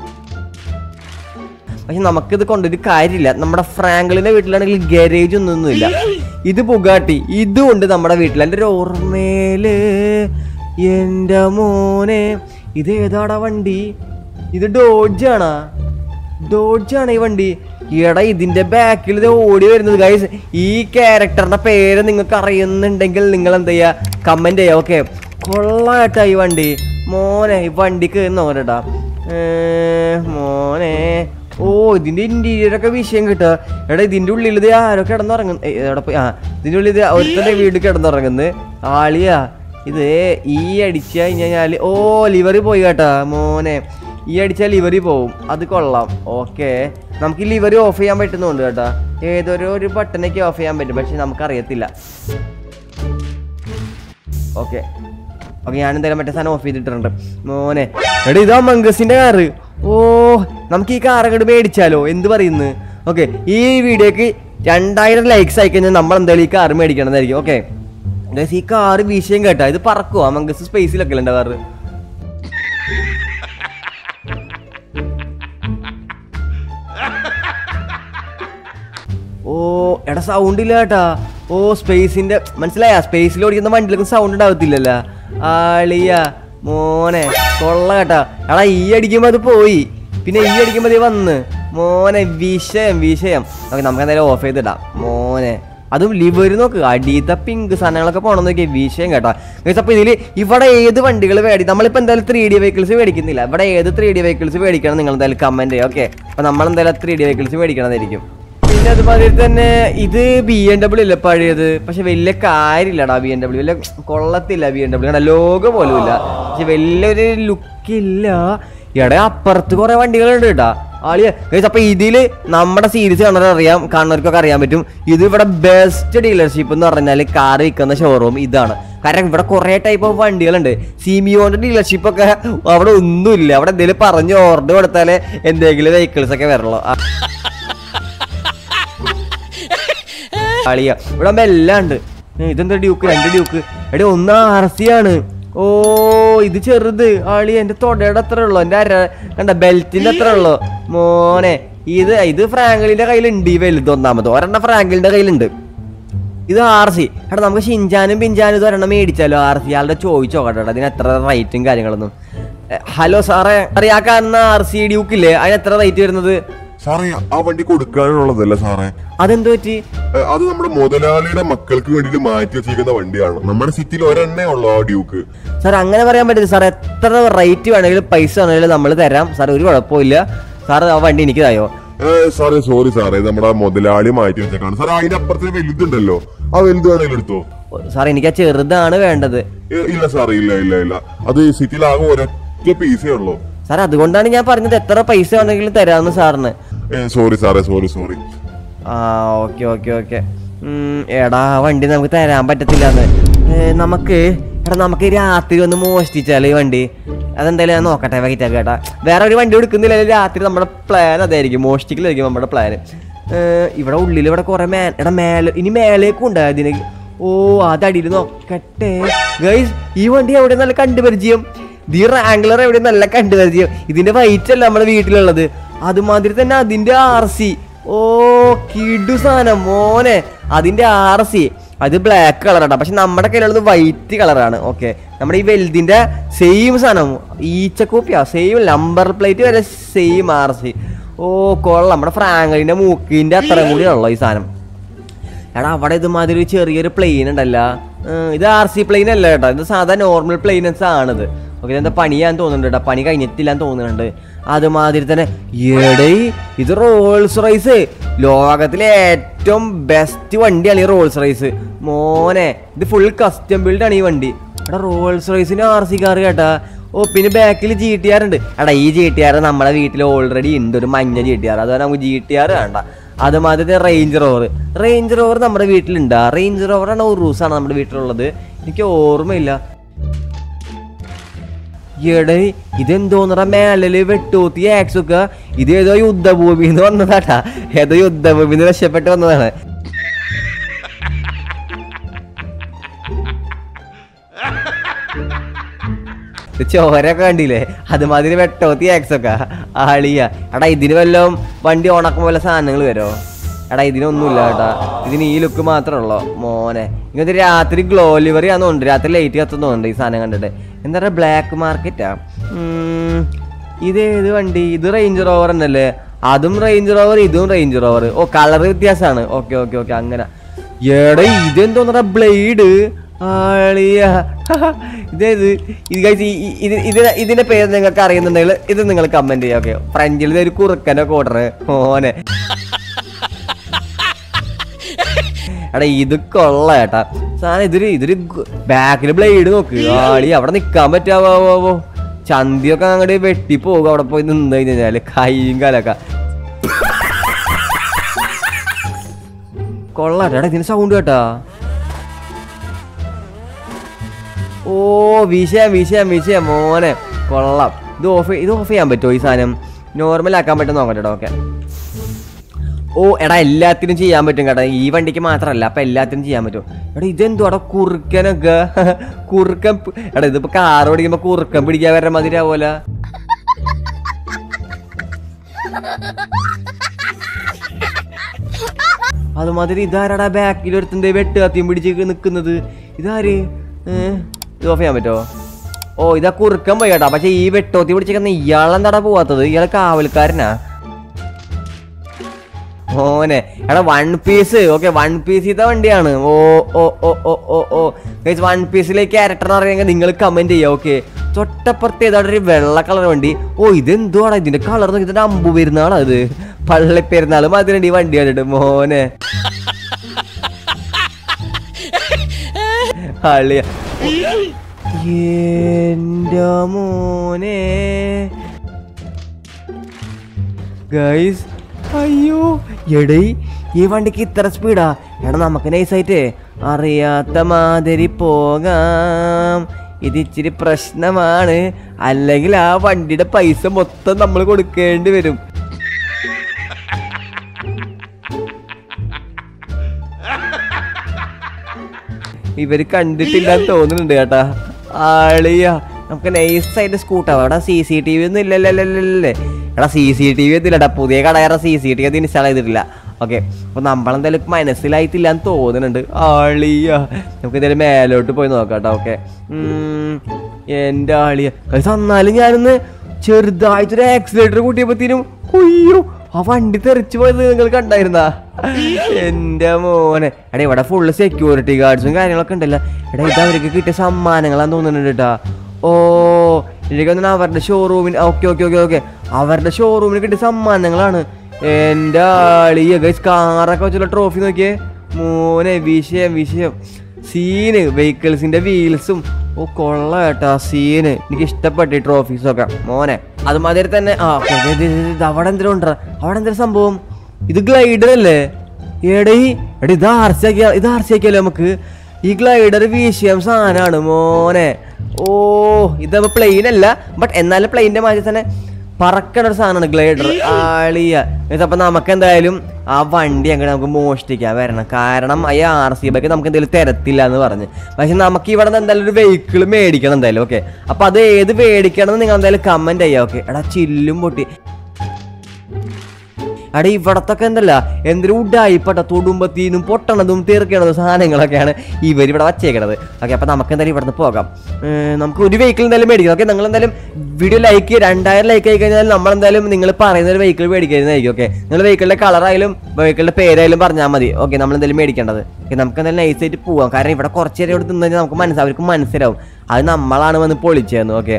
പക്ഷെ നമുക്കിത് കൊണ്ടൊരു കാര്യമില്ല നമ്മുടെ ഫ്രാങ്കളിന്റെ വീട്ടിലാണെങ്കിൽ ഗാരേജ് ഒന്നൊന്നുമില്ല ഇത് പുകാട്ടി ഇതുകൊണ്ട് നമ്മുടെ വീട്ടിൽ എൻ്റെ ഒരു ഓർമ്മയില് എൻ്റെ മോനെ ഇത് ഏതാടാ വണ്ടി ഇത് ഡോഡ്ജാണാ ഡോഡ്ജാണ് ഈ വണ്ടി എടാ ഇതിന്റെ ബാക്കിൽ ഇത് ഓടി വരുന്നത് ഗൈസ് ഈ ക്യാരക്ടറിന്റെ പേര് നിങ്ങൾക്ക് അറിയുന്നുണ്ടെങ്കിൽ നിങ്ങൾ എന്താ ചെയ്യാ കമന്റ് ചെയ്യാ ഓക്കെ കൊള്ളാട്ടാ ഈ വണ്ടി മോനെ ഈ വണ്ടിക്ക് നോക്കട്ടാ മോനെ ഓ ഇതിന്റെ ഇന്റീരിയർ ഒക്കെ വിഷയം കിട്ടുക എടാ ഇതിന്റെ ഉള്ളിൽ ഇത് ആരോ കിടന്നുറങ്ങുന്നു ഏയ്, എവിടെ പോയി ആ ഇതിന്റെ ഉള്ളിൽ ഇത് ഒരുത്തന്റെ വീട് കിടന്നുറങ്ങുന്നു ആളിയാ ഇത് ഈ അടിച്ച കഴിഞ്ഞാല് ഓ ലിവറി പോയി കേട്ടാ മോനെ ഈ അടിച്ചാൽ ലിവറി പോവും അത് കൊള്ളാം ഓക്കെ നമുക്ക് ഈ ലിവറി ഓഫ് ചെയ്യാൻ പറ്റുന്നുണ്ട് കേട്ടാ ഏതൊരു ഒരു ബട്ടനൊക്കെ ഓഫ് ചെയ്യാൻ പറ്റും പക്ഷെ നമുക്കറിയത്തില്ല ഓക്കെ ഓക്കെ ഞാൻ എന്തായാലും മറ്റേ സാധനം ഓഫ് ചെയ്തിട്ടുണ്ട് മോനെ എടാ ഇതാ മംഗസിന്റെ കാറ് ഓ നമുക്ക് ഈ കാർ അങ്ങോട്ട് മേടിച്ചാലോ എന്ത് പറയുന്നു ഓക്കെ ഈ വീഡിയോക്ക് രണ്ടായിരം ലൈക്സ് ആയി കഴിഞ്ഞാൽ നമ്മൾ എന്തായാലും ഈ കാർ മേടിക്കണതായിരിക്കും ഓക്കെ ഈ കാറ് വിഷയം കേട്ടാ ഇത് പറക്കുവാ മംഗസ് സ്പേസിലൊക്കെ അല്ലേ കാറ് ഓ എടാ സൗണ്ട് ഇല്ല കേട്ടാ ഓ സ്പേസിന്റെ മനസ്സിലായ സ്പേസിൽ ഓടിക്കുന്ന വണ്ടിയിലൊക്കെ സൗണ്ട് ഉണ്ടാവത്തില്ലല്ലോ ആളിയ മോനെ കൊള്ള കേട്ടാ എടാ ഈ അടിക്കുമ്പോ അത് പോയി പിന്നെ ഈ അടിക്കുമ്പോ ദേ വന്ന് മോനെ വിഷയം വിഷയം ഓക്കെ നമുക്ക് എന്തായാലും ഓഫ് ചെയ്തിടാം മോനെ അതും ലിവർ നോക്ക് അടിയത്തെ പിങ്ക് സാധനങ്ങളൊക്കെ പോകണം നോക്കിയ വിഷയം കേട്ടോ Guys, അപ്പൊ ഇതില് ഇവിടെ ഏത് വണ്ടികൾ മേടി നമ്മളിപ്പോ എന്തായാലും ത്രീ ഡി വെഹിക്കിൾസ് മേടിക്കുന്നില്ല ഇവിടെ ഏത് ത്രീ ഡി വെഹിക്കിൾസ് മേടിക്കണം നിങ്ങൾ എന്തായാലും കമന്റ് ചെയ്യുക ഓക്കെ അപ്പൊ നമ്മൾ എന്തായാലും ത്രീ ഡി വെഹിക്കിൾസ് മേടിക്കണതായിരിക്കും പിന്നെ അതുമാതിരി തന്നെ ഇത് ബി എം ഡബ്ല്യൂ അല്ലേ പഴയത് പക്ഷെ വലിയ കാര്യമില്ലടാ ബി എം ഡബ്ല്യൂ വലിയ കൊള്ളത്തില്ല ബി എം ഡബ്ല്യൂ ലോഗോ പോലും ഇല്ല പക്ഷെ വലിയൊരു ലുക്കില്ല എടാ അപ്പുറത്ത് കുറെ വണ്ടികളുണ്ട് കേട്ടാ ആളിയ ഗൈസ് അപ്പൊ ഇതില് നമ്മുടെ സീരീസ് കാണാൻ അറിയാം കാണുന്നവർക്കൊക്കെ അറിയാൻ പറ്റും ഇത് ഇവിടെ ബെസ്റ്റ് ഡീലർഷിപ്പ് എന്ന് പറഞ്ഞാൽ കാർ വിൽക്കുന്ന ഷോറൂം ഇതാണ് കാരണം ഇവിടെ കുറെ ടൈപ്പ് ഓഫ് വണ്ടികളുണ്ട് സിമിയോന്റെ ഡീലർഷിപ്പ് ഒക്കെ അവിടെ ഒന്നുമില്ല അവിടെ എന്തെങ്കിലും പറഞ്ഞ് ഓർഡർ കൊടുത്താലേ എന്തെങ്കിലും വെഹിക്കിൾസ് ഒക്കെ വരുള്ളൂ ആ, അളിയ ഇവിടെ ആവുമ്പോ എല്ലാം ഉണ്ട് ഏ, ഇതെന്താ ഡ്യൂക്ക് രണ്ട് ഡ്യൂക്ക് എടി ഒന്ന് ആർ സി ആണ് ഓ ഇത് ചെറുത് ആളി എന്റെ തൊടയുടെ അത്ര ഉള്ളു എന്റെ അര കണ്ട ബെൽറ്റിന്റെ അത്ര ഉള്ളു മോനെ ഇത് ഇത് ഫ്രാങ്കളിന്റെ കയ്യിലുണ്ട് ഈ വലുത് ഒന്നാമത് ഒരെണ്ണം ഫ്രാങ്കളിന്റെ കയ്യിലുണ്ട് ഇത് ആർ സി എടാ നമുക്ക് ഷിൻജാനും പിഞ്ചാനും ഇത് ഒരെണ്ണം മേടിച്ചാലോ ആർ സി ആളുടെ ചോദിച്ചോ കേട്ടോ അതിന് എത്ര റേറ്റും കാര്യങ്ങളൊന്നും എ, ഹലോ സാറേ അറിയാ കാണുന്ന ആർ സി ഡ്യൂക്ക് ഇല്ലേ അതിന് എത്ര റേറ്റ് വരുന്നത് സാറേ ആ വണ്ടി കൊടുക്കാനുള്ളതല്ല സാറേ അതെന്ത് പറ്റി ഏ, അത് നമ്മുടെ മുതലാളിയുടെ മക്കൾക്ക് വേണ്ടിയിട്ട് മാറ്റി വെച്ചിരിക്കുന്ന വണ്ടിയാണ് നമ്മുടെ സിറ്റിയിൽ ഒരെണ്ണേ ഉള്ളൂ ആ ഡ്യൂക്ക് സാർ അങ്ങനെ പറയാൻ പറ്റില്ല സാർ എത്ര റേറ്റ് വേണമെങ്കിലും പൈസ വേണമെങ്കിലും നമ്മൾ തരാം സാർ ഒരു കുഴപ്പമില്ല സാർ ആ വണ്ടി എനിക്ക് തായോ ഏ, സാറേ സോറി സാറേ ഇത് നമ്മുടെ മുതലാളി മാറ്റി വെച്ചേക്കാണ് സാറേ അതിന്റെ അപ്പുറത്ത് വലുതുണ്ടല്ലോ ആ വലുത് വേണമെങ്കിലും എടുത്തോ സാർ എനിക്ക് ആ ചെറുതാണ് വേണ്ടത് ഏ, ഇല്ല സാറേ ഇല്ല ഇല്ല ഇല്ല അത് സിറ്റിയിൽ ആകെ ഒരൊറ്റ പീസേ ഉള്ളൂ സാർ അതുകൊണ്ടാണ് ഞാൻ പറഞ്ഞത് എത്ര പൈസ വേണമെങ്കിലും തരാമെന്ന് സാറിന് സോറി സാറേ സോറി സോറി ആ ഓക്കെ ഓക്കെ ഓക്കെ എടാ ആ വണ്ടി നമുക്ക് തരാൻ പറ്റത്തില്ലെന്ന് നമുക്ക് എടാ നമുക്ക് രാത്രി ഒന്ന് മോഷ്ടിച്ചാലോ ഈ വണ്ടി അതെന്തായാലും ഞാൻ നോക്കട്ടെ വൈകിട്ട് കേട്ടാ വേറെ ഒരു വണ്ടി എടുക്കുന്നില്ല രാത്രി നമ്മുടെ പ്ലാൻ അതായിരിക്കും മോഷ്ടിക്കലായിരിക്കും നമ്മുടെ പ്ലാൻ ഇവിടെ ഉള്ളിൽ ഇവിടെ കുറെ മേ എടാ മേലെ ഇനി മേലേക്കും ഉണ്ട് അതിന് ഓ അതടിയിൽ നോക്കട്ടെ ഗൈസ് ഈ വണ്ടി എവിടെ നല്ല കണ്ടുപരിചയം ദി റാംഗ്ലർ എവിടെ നല്ല കണ്ടുപരിചയം ഇതിന്റെ വൈറ്റ് അല്ല നമ്മുടെ വീട്ടിലുള്ളത് അതുമാതിരി തന്നെ അതിന്റെ ആർ സി ഓ കിഡു സാധനം മോനെ അതിന്റെ ആർ സി അത് ബ്ലാക്ക് കളറാണ് പക്ഷെ നമ്മുടെ കയ്യിലുള്ളത് വൈറ്റ് കളറാണ് ഓക്കെ നമ്മുടെ ഈ വെൽദിന്റെ സെയിം സാധനം ഈച്ചക്കോപ്പിയാ സെയിം നമ്പർ പ്ലേറ്റ് വരെ സെയിം ആർ സി ഓ കൊള്ളാം നമ്മുടെ ഫ്രാങ്കലിന്റെ മൂക്കിന്റെ അത്രയും കൂടി ഉള്ളു ഈ സാധനം എടാ അവിടെ ഇതുമാതിരി ഒരു ചെറിയൊരു പ്ലെയിൻ ഉണ്ടല്ലോ ഏർ ഇത് ആർ സി പ്ലെയിൻ അല്ല കേട്ടോ ഇത് സാധാ നോർമൽ പ്ലെയിനസ് ആണിത് ഓക്കെ എന്താ പണിയാൻ തോന്നുന്നുണ്ട് കേട്ടോ പണി കഴിഞ്ഞിട്ടില്ലാന്ന് തോന്നുന്നുണ്ട് അതുമാതിരി തന്നെ എടേ ഇത് റോൾസ് റൈസ് ലോകത്തിലെ ഏറ്റവും ബെസ്റ്റ് വണ്ടിയാണ് ഈ റോൾസ് റൈസ് മോനെ ഇത് ഫുൾ കസ്റ്റം ബിൽഡ് ആണ് ഈ വണ്ടി എടാ റോൾസ് റൈസിന് ആർ സി കാർ കേട്ടാ ഓ പിന്നെ ബാക്കിൽ ജി ടി ആർ ഉണ്ട് എടാ ഈ ജി ടി ആർ നമ്മുടെ വീട്ടിൽ ഓൾറെഡി ഉണ്ട് ഒരു മഞ്ഞ ജി ടി ആർ അതുപോലെ നമുക്ക് ജി ടി ആർ വേണ്ട അതുമാതിരി റേഞ്ച് റോവർ റേഞ്ച് റോവർ നമ്മുടെ വീട്ടിലുണ്ട് ആ റേഞ്ച് റോവറാണ് ഉറൂസാണ് നമ്മുടെ വീട്ടിലുള്ളത് എനിക്ക് ഓർമ്മയില്ല എടേ ഇതെന്തോന്നറ മേളില് വെട്ടൂത്തി ആക്സൊക്കെ ഇത് ഏതോ യുദ്ധഭൂമിന്ന് വന്നതാട്ടാ ഏതോ യുദ്ധഭൂമിന്ന് രക്ഷപ്പെട്ട് വന്നതാണ് ഇത് ചോരൊക്കെ കണ്ടില്ലേ അതുമാതിരി വെട്ടോത്തി ആക്സൊക്കെ ആളിയ എടാ ഇതിന് വല്ലതും വണ്ടി ഉണക്കും പോലെ സാധനങ്ങൾ വരുമോ എടാ ഇതിനൊന്നുമില്ല കേട്ടാ ഇതിന് ഈ ലുക്ക് മാത്രമേ ഉള്ളൂ മോനെ ഇങ്ങനത്തെ രാത്രി ഗ്ലോ ലിവറി ആണെന്നുണ്ട് രാത്രി ലൈറ്റ് കത്തുന്നുണ്ട് ഈ സാധനം കണ്ടിട്ട് എന്താ പറയുക ബ്ലാക്ക് മാർക്കറ്റാ ഇത് ഏത് വണ്ടി ഇത് റേഞ്ച് റോവർ എന്നല്ലേ അതും റേഞ്ച് റോവർ ഇതും റേഞ്ച് റോവർ ഓ കളർ വ്യത്യാസമാണ് ഓക്കെ ഓക്കെ ഓക്കെ അങ്ങനെ എടാ ഇതെന്തോന്നറ ബ്ലേഡ് ആളിയ ഇതേത് ഇത് guys, ഈ- ഈ- ഇത് ഇത് ഇതിന്റെ പേര് നിങ്ങൾക്ക് അറിയുന്നുണ്ടെങ്കിൽ ഇത് നിങ്ങൾ കമന്റ് ചെയ്യാം ഓക്കെ ഫ്രഞ്ചിൽ ഒരു കുറുക്കനെ കോട്ടർ മോനെ എടാ ഇത് കൊള്ള ഏട്ടാ സാധനം ഇതൊരു ഇതൊരു ബാക്കിൽ ബ്ലേഡ് നോക്ക് ആളി അവിടെ നിക്കാൻ പറ്റാവോ ചന്തിയൊക്കെ അങ്ങോട്ട് വെട്ടി പോകും അവിടെ പോയി നിന്ന് കഴിഞ്ഞാല് കൈയും കാലൊക്കെ കൊള്ളാട്ടെ എടാ ഇതിന് സൗണ്ട് കേട്ടാ ഓ വിഷയം വിഷയം വിഷയം മോനെ കൊള്ളാം ഇത് ഓഫ് ഇത് ഓഫ് ചെയ്യാൻ പറ്റുമോ ഈ സാധനം നോർമൽ ആക്കാൻ പറ്റും നോക്കട്ടെ ഓക്കെ ഓ എടാ എല്ലാത്തിനും ചെയ്യാൻ പറ്റും കേട്ടോ ഈ വണ്ടിക്ക് മാത്രമല്ല അപ്പൊ എല്ലാത്തിനും ചെയ്യാൻ പറ്റും എടാ ഇതെന്തോ എടാ കുറുക്കനൊക്കെ കുറുക്കൻ പ്- എടാ ഇതിപ്പോ കാർ ഓടിക്കുമ്പോ കുറുക്കൻ പിടിക്കാൻ വരാൻ മതി പോലെ അതുമാതിരി ഇതാരാടാ ബാക്കിൽ ഒരുത്തൻ്റെ വെട്ട് കത്തിയും പിടിച്ച് നിൽക്കുന്നത് ഇതാര് ഏ? ഇത് ഓഫ് ചെയ്യാൻ പറ്റുമോ ഓ ഇതാ കുറുക്കൻ പോയി കേട്ടോ പക്ഷെ ഈ വെട്ടോത്തി പിടിച്ചിരിക്കുന്ന ഇയാളെന്താടാ പോവാത്തത് ഇയാളെ കാവൽക്കാരനാ ഓനെ എടാ one piece okay one piece ഇത വണ്ടിയാണ് ഓ ഓ ഓ ഓ ഓ ഓ വൺ പീസിലെ ക്യാരക്ടർ അറിയാമെങ്കിൽ നിങ്ങൾ കമന്റ് ചെയ്യാം ഓക്കെ തൊട്ടപ്പുറത്ത് ഏതാണ്ട് ഒരു വെള്ള കളർ വണ്ടി ഓ ഇതെന്തുവാടാ ഇതിന്റെ കളർ നോക്കി ഇതിന്റെ അമ്പു പെരുന്നാളാ ഇത് പള്ളി പെരുന്നാളും അതിനുണ്ട് ഈ വണ്ടി കണ്ടിട്ട് മോനെ അളിയ എന്റെ മോനെ ഗൈസ് അയ്യോ എടേ ഈ വണ്ടിക്ക് ഇത്ര സ്പീഡാ എടാ നമുക്ക് നൈസായിട്ട് അറിയാത്ത മാതിരി പോകാം ഇത് ഇച്ചിരി പ്രശ്നമാണ് അല്ലെങ്കിൽ ആ വണ്ടിയുടെ പൈസ മൊത്തം നമ്മൾ കൊടുക്കേണ്ടി വരും ഇവര് കണ്ടിട്ടില്ലാന്ന് തോന്നുന്നുണ്ട് കേട്ടാ ആളിയ നമുക്ക് നൈസായിട്ട് സ്കൂട്ടാവാം അവിടെ സി സി ടി വി ഒന്നും ഇല്ലല്ലേ എടാ സി സി ടി വി ഒന്നുമില്ലടാ പുതിയ കടയാറ സി സി ടി വി ഒന്നും ഇൻസ്റ്റാൾ ചെയ്തിട്ടില്ല ഓക്കെ അപ്പൊ നമ്മളെന്തായാലും മനസ്സിലായിട്ടില്ല എന്ന് തോന്നുന്നുണ്ട് ആളിയ നമുക്ക് എന്തായാലും മേലോട്ട് പോയി നോക്കാം കേട്ടോ ഓക്കെ എന്റെ ആളിയ അത് തന്നാലും ഞാനൊന്ന് ചെറുതായിട്ടൊരു ആക്സിലേറ്റർ കൂട്ടിയപ്പോഴത്തേനും കൊയ്യോ ആ വണ്ടി തെറിച്ചു പോയത് നിങ്ങൾ കണ്ടായിരുന്നാ എന്റെ മോനെ എടാ ഇവിടെ ഫുള്ള് സെക്യൂരിറ്റി ഗാർഡ്സും കാര്യങ്ങളൊക്കെ ഉണ്ടല്ലോ എടാ ഇത് അവർക്ക് കിട്ടിയ സമ്മാനങ്ങളാന്ന് തോന്നുന്നുണ്ട് കേട്ടാ ഓ എനിക്കൊന്നും അവരുടെ ഷോറൂമിന് ഓക്കെ ഓക്കെ ഓക്കെ ഓക്കെ അവരുടെ ഷോറൂമിന് കിട്ടിയ സമ്മാനങ്ങളാണ് എന്റെ ആളിയ ഗൈസ് കാറൊക്കെ വെച്ചുള്ള ട്രോഫി നോക്കിയേ മോനെ വിഷയം വിഷയം സീന് വെഹിക്കിൾസിന്റെ വീൽസും ഓ കൊള്ള കേട്ടാ സീന് എനിക്ക് ഇഷ്ടപ്പെട്ടു ഈ ട്രോഫീസ് ഒക്കെ മോനെ അതുമാതിരി തന്നെ ആ ഓക്കേ, ഇത് ഇത് ഇത് ഇത് അവിടെ എന്തിനും ഉണ്ടോ അവിടെ എന്തൊരു സംഭവം ഇത് ഗ്ലൈഡർ അല്ലേ എടേ എടാ ഇത് ആർ സി ആക്കിയാ ഇത് ആർ സി ആക്കിയാലോ നമുക്ക് ഈ ഗ്ലൈഡർ വിഷയം സാധനമാണ് മോനെ ഓ ഇത് പ്ലെയിൻ അല്ല ബട്ട് എന്നാലും പ്ലെയിൻ്റെ മാതിരി തന്നെ പറക്കണ ഒരു സാധനമാണ് ഗ്ലൈഡർ ആളിയ അപ്പൊ നമുക്ക് എന്തായാലും ആ വണ്ടി അങ്ങോട്ട് നമുക്ക് മോഷ്ടിക്കാൻ വരണം കാരണം ഈ ആർ സി ബൈക്ക് നമുക്ക് എന്തെങ്കിലും തരത്തില്ല എന്ന് പറഞ്ഞ് പക്ഷെ നമുക്ക് ഇവിടെ നിന്ന് എന്തായാലും ഒരു വെഹിക്കിൾ മേടിക്കണം എന്തായാലും ഓക്കെ അപ്പൊ അത് ഏത് മേടിക്കണം എന്ന് നിങ്ങൾ എന്തായാലും കമന്റ് ചെയ്യാം ഓക്കെ എടാ ചില്ലും പൊട്ടി അവിടെ ഇവിടത്തൊക്കെ എന്തല്ല എന്തൊരു ഉഡായിപ്പെട്ട തൊടുമ്പത്തീനും പൊട്ടണതും തീർക്കണതും സാധനങ്ങളൊക്കെയാണ് ഇവർ ഇവിടെ വച്ചേക്കണത് ഓക്കെ അപ്പൊ നമുക്ക് എന്തായാലും ഇവിടുന്ന് പോകാം ഏർ നമുക്ക് ഒരു വെഹിക്കിൾ എന്തായാലും മേടിക്കാം ഓക്കെ നിങ്ങൾ എന്തായാലും വീഡിയോ ലൈക്ക് രണ്ടായിരം ലൈക്ക് ആയി കഴിഞ്ഞാൽ നമ്മൾ എന്തായാലും നിങ്ങൾ പറയുന്ന ഒരു വെഹിക്കിൾ മേടിക്കുന്നതായിരിക്കും ഓക്കെ നിങ്ങൾ വെഹിക്കിളിന്റെ കളറായാലും വെഹിക്കിളിന്റെ പേരായാലും പറഞ്ഞാൽ മതി ഓക്കെ നമ്മൾ എന്തായാലും മേടിക്കേണ്ടത് ഓക്കെ നമുക്ക് എന്തായാലും നൈസ് ആയിട്ട് പോവാം കാരണം ഇവിടെ കുറച്ച് നേരം ഇവിടെ തിന്നു കഴിഞ്ഞാൽ നമുക്ക് മനസ്സിലാവും അവർക്ക് മനസ്സിലാവും അത് നമ്മളാണ് വന്ന് പൊളിച്ചതെന്ന് ഓക്കെ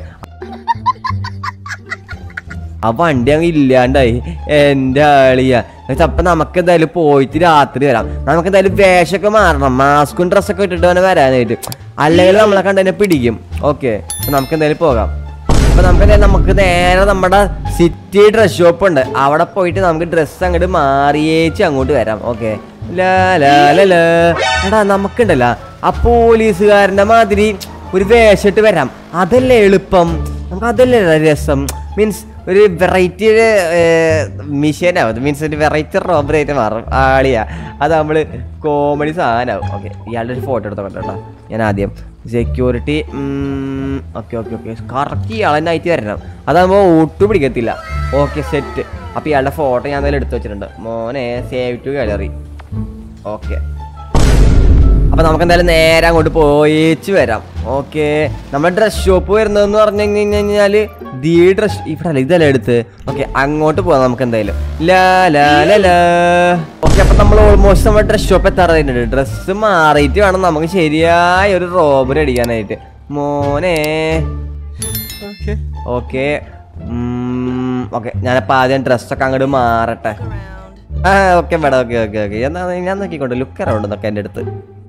ആ വണ്ടി അങ്ങ് ഇല്ലാണ്ടായി എന്റെ ആളിയ അപ്പൊ നമുക്ക് എന്തായാലും പോയിട്ട് രാത്രി വരാം നമുക്ക് എന്തായാലും വേഷമൊക്കെ മാറണം മാസ്കും ഡ്രസ്സൊക്കെ ഇട്ടിട്ട് വേണം വരാനായിട്ട് അല്ലെങ്കിൽ നമ്മളെ കണ്ടതിനെ പിടിക്കും ഓക്കെ നമുക്ക് എന്തായാലും പോകാം അപ്പൊ നമുക്ക് എന്തായാലും നമുക്ക് നേരെ നമ്മുടെ സിറ്റി ഡ്രസ് ഷോപ്പ് ഉണ്ട് അവിടെ പോയിട്ട് നമുക്ക് ഡ്രസ്സ് അങ്ങോട്ട് മാറിയേച്ച് അങ്ങോട്ട് വരാം ഓക്കെ എടാ നമുക്കുണ്ടല്ലോ ആ പോലീസുകാരന്റെ മാതിരി ഒരു വേഷിട്ട് വരാം അതല്ലേ എളുപ്പം നമുക്ക് അതല്ലേ രസം മീൻസ് ഒരു വെറൈറ്റി മിഷീനാവും മീൻസ് ഒരു വെറൈറ്റി റോബറി ആയിട്ട് മാറും ആളിയാ അത് നമ്മൾ കോമഡി സാധനമാവും ഓക്കെ ഇയാളുടെ ഒരു ഫോട്ടോ എടുത്തോ കേട്ടോ ഞാൻ ആദ്യം security okay okay okay correct ഇയാൾ തന്നെ ആയിട്ട് വരണം അതാകുമ്പോൾ ഒട്ടും പിടിക്കത്തില്ല ഓക്കെ സെറ്റ് അപ്പോൾ ഇയാളുടെ ഫോട്ടോ ഞാൻ എന്തായാലും എടുത്തു വെച്ചിട്ടുണ്ട് മോനെ സേവ് ടു ഗാലറി ഓക്കെ അപ്പൊ നമുക്ക് എന്തായാലും നേരെ അങ്ങോട്ട് പോയേച്ച് വരാം ഓക്കെ നമ്മുടെ ഡ്രസ് ഷോപ്പ് വരുന്നതെന്ന് പറഞ്ഞു കഴിഞ്ഞാല് ദീ ഡ്രസ് ഇവിടെ അല്ല ഇതല്ല എടുത്ത് ഓക്കെ അങ്ങോട്ട് പോവാം നമുക്ക് എന്തായാലും ഓക്കെ അപ്പൊ നമ്മൾ ഓൾമോസ്റ്റ് നമ്മുടെ ഡ്രസ് ഷോപ്പ് എത്താറായിട്ടുണ്ട് ഡ്രസ്സ് മാറിയിട്ട് വേണം നമുക്ക് ശരിയായ ഒരു റോബറി അടിക്കാനായിട്ട് മോനെ ഓക്കെ ഓക്കെ ഞാനപ്പോൾ ആദ്യം ഡ്രസ്സൊക്കെ അങ്ങോട്ട് മാറട്ടെ ആ okay madam okay okay okay എന്നാ ഞാൻ നോക്കിക്കോട്ടെ ലുക്ക് അറൗണ്ട് എന്നൊക്കെ എൻ്റെ അടുത്ത്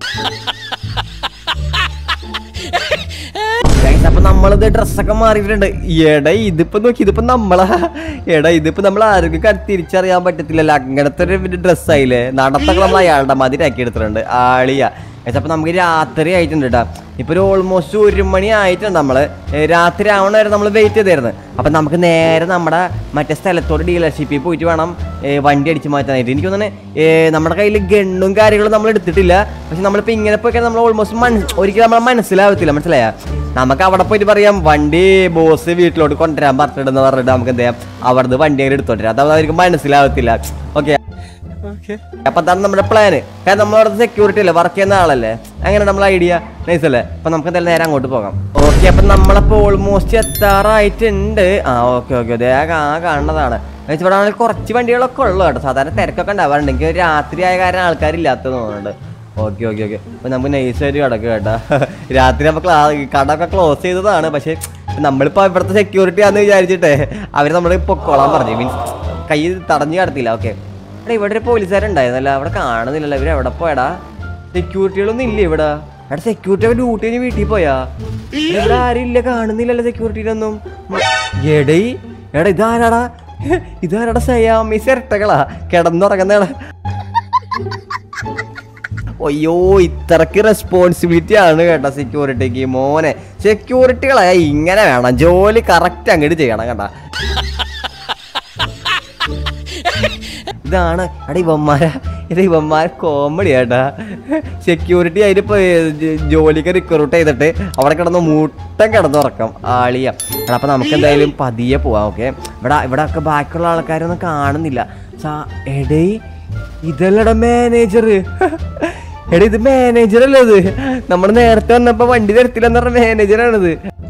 Guys, അപ്പൊ നമ്മളിത് ഡ്രസ്സൊക്കെ മാറിയിട്ടുണ്ട് എടാ ഇതിപ്പോ നോക്കി ഇതിപ്പോ നമ്മളാ എടാ ഇതിപ്പോ നമ്മൾ ആർക്കും ക- തിരിച്ചറിയാൻ പറ്റത്തില്ലല്ലോ അങ്ങനത്തെ ഒരു ഡ്രസ്സായില്ലേ നടത്തൊക്കെ നമ്മൾ അയാളുടെ മതി ആക്കി എടുത്തിട്ടുണ്ട് ആളിയ Guys, അപ്പൊ നമുക്ക് രാത്രി ആയിട്ടുണ്ട് കേട്ടാ ഇപ്പൊ ഒരു ഓൾമോസ്റ്റ് ഒരു മണി ആയിട്ടുണ്ട് നമ്മള് ഏ, രാത്രി ആവണ വരെ നമ്മൾ വെയിറ്റ് ചെയ്തായിരുന്നു അപ്പൊ നമുക്ക് നേരെ നമ്മുടെ മറ്റേ സ്ഥലത്തോട് ഡീലർഷിപ്പിൽ പോയിട്ട് വേണം ഏ, വണ്ടി അടിച്ചു മാറ്റാനായിട്ട് എനിക്ക് തോന്നുന്നത് നമ്മുടെ കയ്യിൽ ഗണ്ണും കാര്യങ്ങളും നമ്മൾ എടുത്തിട്ടില്ല പക്ഷെ നമ്മളിപ്പോ ഇങ്ങനെ പോയി നമ്മൾ ഓൾമോസ്റ്റ് മന ഒരിക്കലും നമ്മളെ മനസ്സിലാവത്തില്ല മനസ്സിലായ നമുക്ക് അവിടെ പോയിട്ട് പറയാം വണ്ടി ബോസ് വീട്ടിലോട്ട് കൊണ്ടുവരാൻ പറഞ്ഞിട്ടെന്ന് പറഞ്ഞിട്ട് നമുക്ക് എന്ത് ചെയ്യാം അവിടുന്ന് വണ്ടി അങ്ങനെ എടുത്തോട്ട് വരാം അതാവുമ്പോൾ അവർക്ക് മനസ്സിലാവത്തില്ല ഓക്കെ അപ്പൊ അതാണ് നമ്മുടെ പ്ലാന് കാരണം നമ്മളവിടെ സെക്യൂരിറ്റി അല്ലേ വർക്ക് ചെയ്യുന്ന ആളല്ലേ അങ്ങനെ നമ്മളെ ഐഡിയ നൈസ് അല്ലേ അപ്പൊ നമുക്ക് എന്തായാലും നേരെ അങ്ങോട്ട് പോകാം ഓക്കെ അപ്പൊ നമ്മളപ്പോ ഓൾമോസ്റ്റ് എത്താറായിട്ടുണ്ട് ആ ഓക്കെ ഓക്കെ അതെ ആ കാണുന്നതാണ് എന്നുവെച്ചാൽ ഇവിടെ ആണെങ്കിൽ കുറച്ച് വണ്ടികളൊക്കെ ഉള്ളു കേട്ടോ സാധാരണ തിരക്കൊക്കെ ഉണ്ടാവാറുണ്ട് എനിക്ക് രാത്രി ആയ കാരണം ആൾക്കാരില്ലാത്തത് തോന്നുന്നുണ്ട് ഓക്കെ ഓക്കെ ഓക്കെ അപ്പൊ നമുക്ക് നൈസായിട്ട് കിടക്കുക കേട്ടാ രാത്രി നമ്മൾ കടയൊക്കെ ക്ലോസ് ചെയ്തതാണ് പക്ഷെ നമ്മളിപ്പോ ഇവിടുത്തെ സെക്യൂരിറ്റി ആണെന്ന് വിചാരിച്ചിട്ടേ അവര് നമ്മള് പൊക്കോളാൻ പറഞ്ഞു മീൻസ് കൈ തടഞ്ഞു കിടത്തില്ല ഓക്കെ എടാ ഇവിടെ ഒരു പോലീസുകാരുണ്ടായിരുന്നല്ലോ അവിടെ കാണുന്നില്ലല്ലോ ഇവര് എവിടെ പോയടാ സെക്യൂരിറ്റികളൊന്നും ഇല്ല ഇവിടെ എടാ സെക്യൂരിറ്റി അവർ ഡ്യൂട്ടി കഴിഞ്ഞ് വീട്ടിൽ പോയാ എടാ, ഇവിടെ ആരും ഇല്ല കാണുന്നില്ലല്ലോ സെക്യൂരിറ്റിയിലൊന്നും എടേ എടാ ഇതാരാടാ ഇതാരാടാ സയാമി സെരട്ടകളാ കിടന്നുറങ്ങുന്നേടാ അയ്യോ ഇത്രക്ക് റെസ്പോൺസിബിലിറ്റി ആണ് കേട്ടോ സെക്യൂരിറ്റിക്ക് മോനെ സെക്യൂരിറ്റികളെ ഇങ്ങനെ വേണം ജോലി കറക്റ്റ് അങ്ങോട്ട് ചെയ്യണം കേട്ടാ ഇതാണ് എടാ ഇവന്മാര ഇത് ഇവന്മാർ കോമഡി ആട്ടാ സെക്യൂരിറ്റി അതിലിപ്പോ ജോലിക്ക് റിക്രൂട്ട് ചെയ്തിട്ട് അവിടെ കിടന്ന് മൂട്ടം കിടന്നുറക്കം ആളിയ എടാ അപ്പൊ നമുക്ക് എന്തായാലും പതിയെ പോവാം ഓക്കെ ഇവിടെ ഇവിടെ ഒക്കെ ബാക്കിയുള്ള ആൾക്കാരൊന്നും കാണുന്നില്ല സാ എടേ ഇതല്ലടാ മാനേജർ എടാ ഇത് മാനേജർ അല്ലേ ഇത് നമ്മൾ നേരത്തെ വന്നപ്പോ വണ്ടി തരത്തില്ലെന്ന് പറഞ്ഞ മാനേജറാണിത്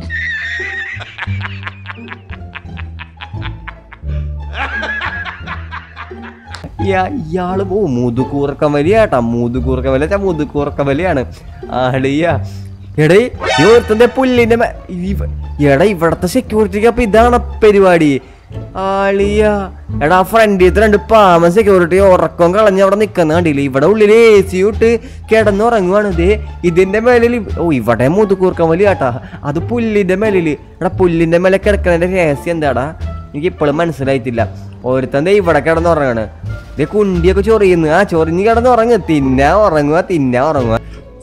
ഇയാ- ഇയാള് പോ മുതുകൂർക്കം വലിയ കേട്ടാ മുതുകൂർക്കം വലിയ വെച്ചാ മുതുകൂർക്കം വലിയാണ് ആളിയ എടേ ഈ ഒരുത്തന്റെ പുല്ലിന്റെ മേ- ഇവ- എടാ ഇവിടത്തെ സെക്യൂരിറ്റിക്ക് അപ്പൊ ഇതാണ് പരിപാടി ആളിയ എടാ ഫ്രണ്ടിലത്തെ രണ്ട് പാമ സെക്യൂരിറ്റി ഉറക്കം കളഞ്ഞ് അവിടെ നിക്കുന്ന കണ്ടില്ലേ ഇവിടെ ഉള്ളിൽ എ സി ഇട്ട് കിടന്നുറങ്ങുവാണ് ഇത് ഇതിന്റെ മേലിൽ ഓ ഇവിടെ മുതുകൂർക്കം വലിയ കേട്ടാ അത് പുല്ലിന്റെ മേലില് എടാ പുല്ലിന്റെ മേലെ കിടക്കുന്നതിന്റെ രഹസ്യം എന്താടാ എനിക്ക് ഇപ്പോഴും മനസ്സിലായിട്ടില്ല ഒരുത്തൻ ദേ ഇവിടെ കിടന്നുറങ്ങാണ് ഇത് കുണ്ടിയൊക്കെ ചൊറിയുന്നു ആ ചൊറിഞ്ഞ് കിടന്നുറങ്ങ് തിന്നാ ഉറങ്ങുക തിന്നാ ഉറങ്ങുക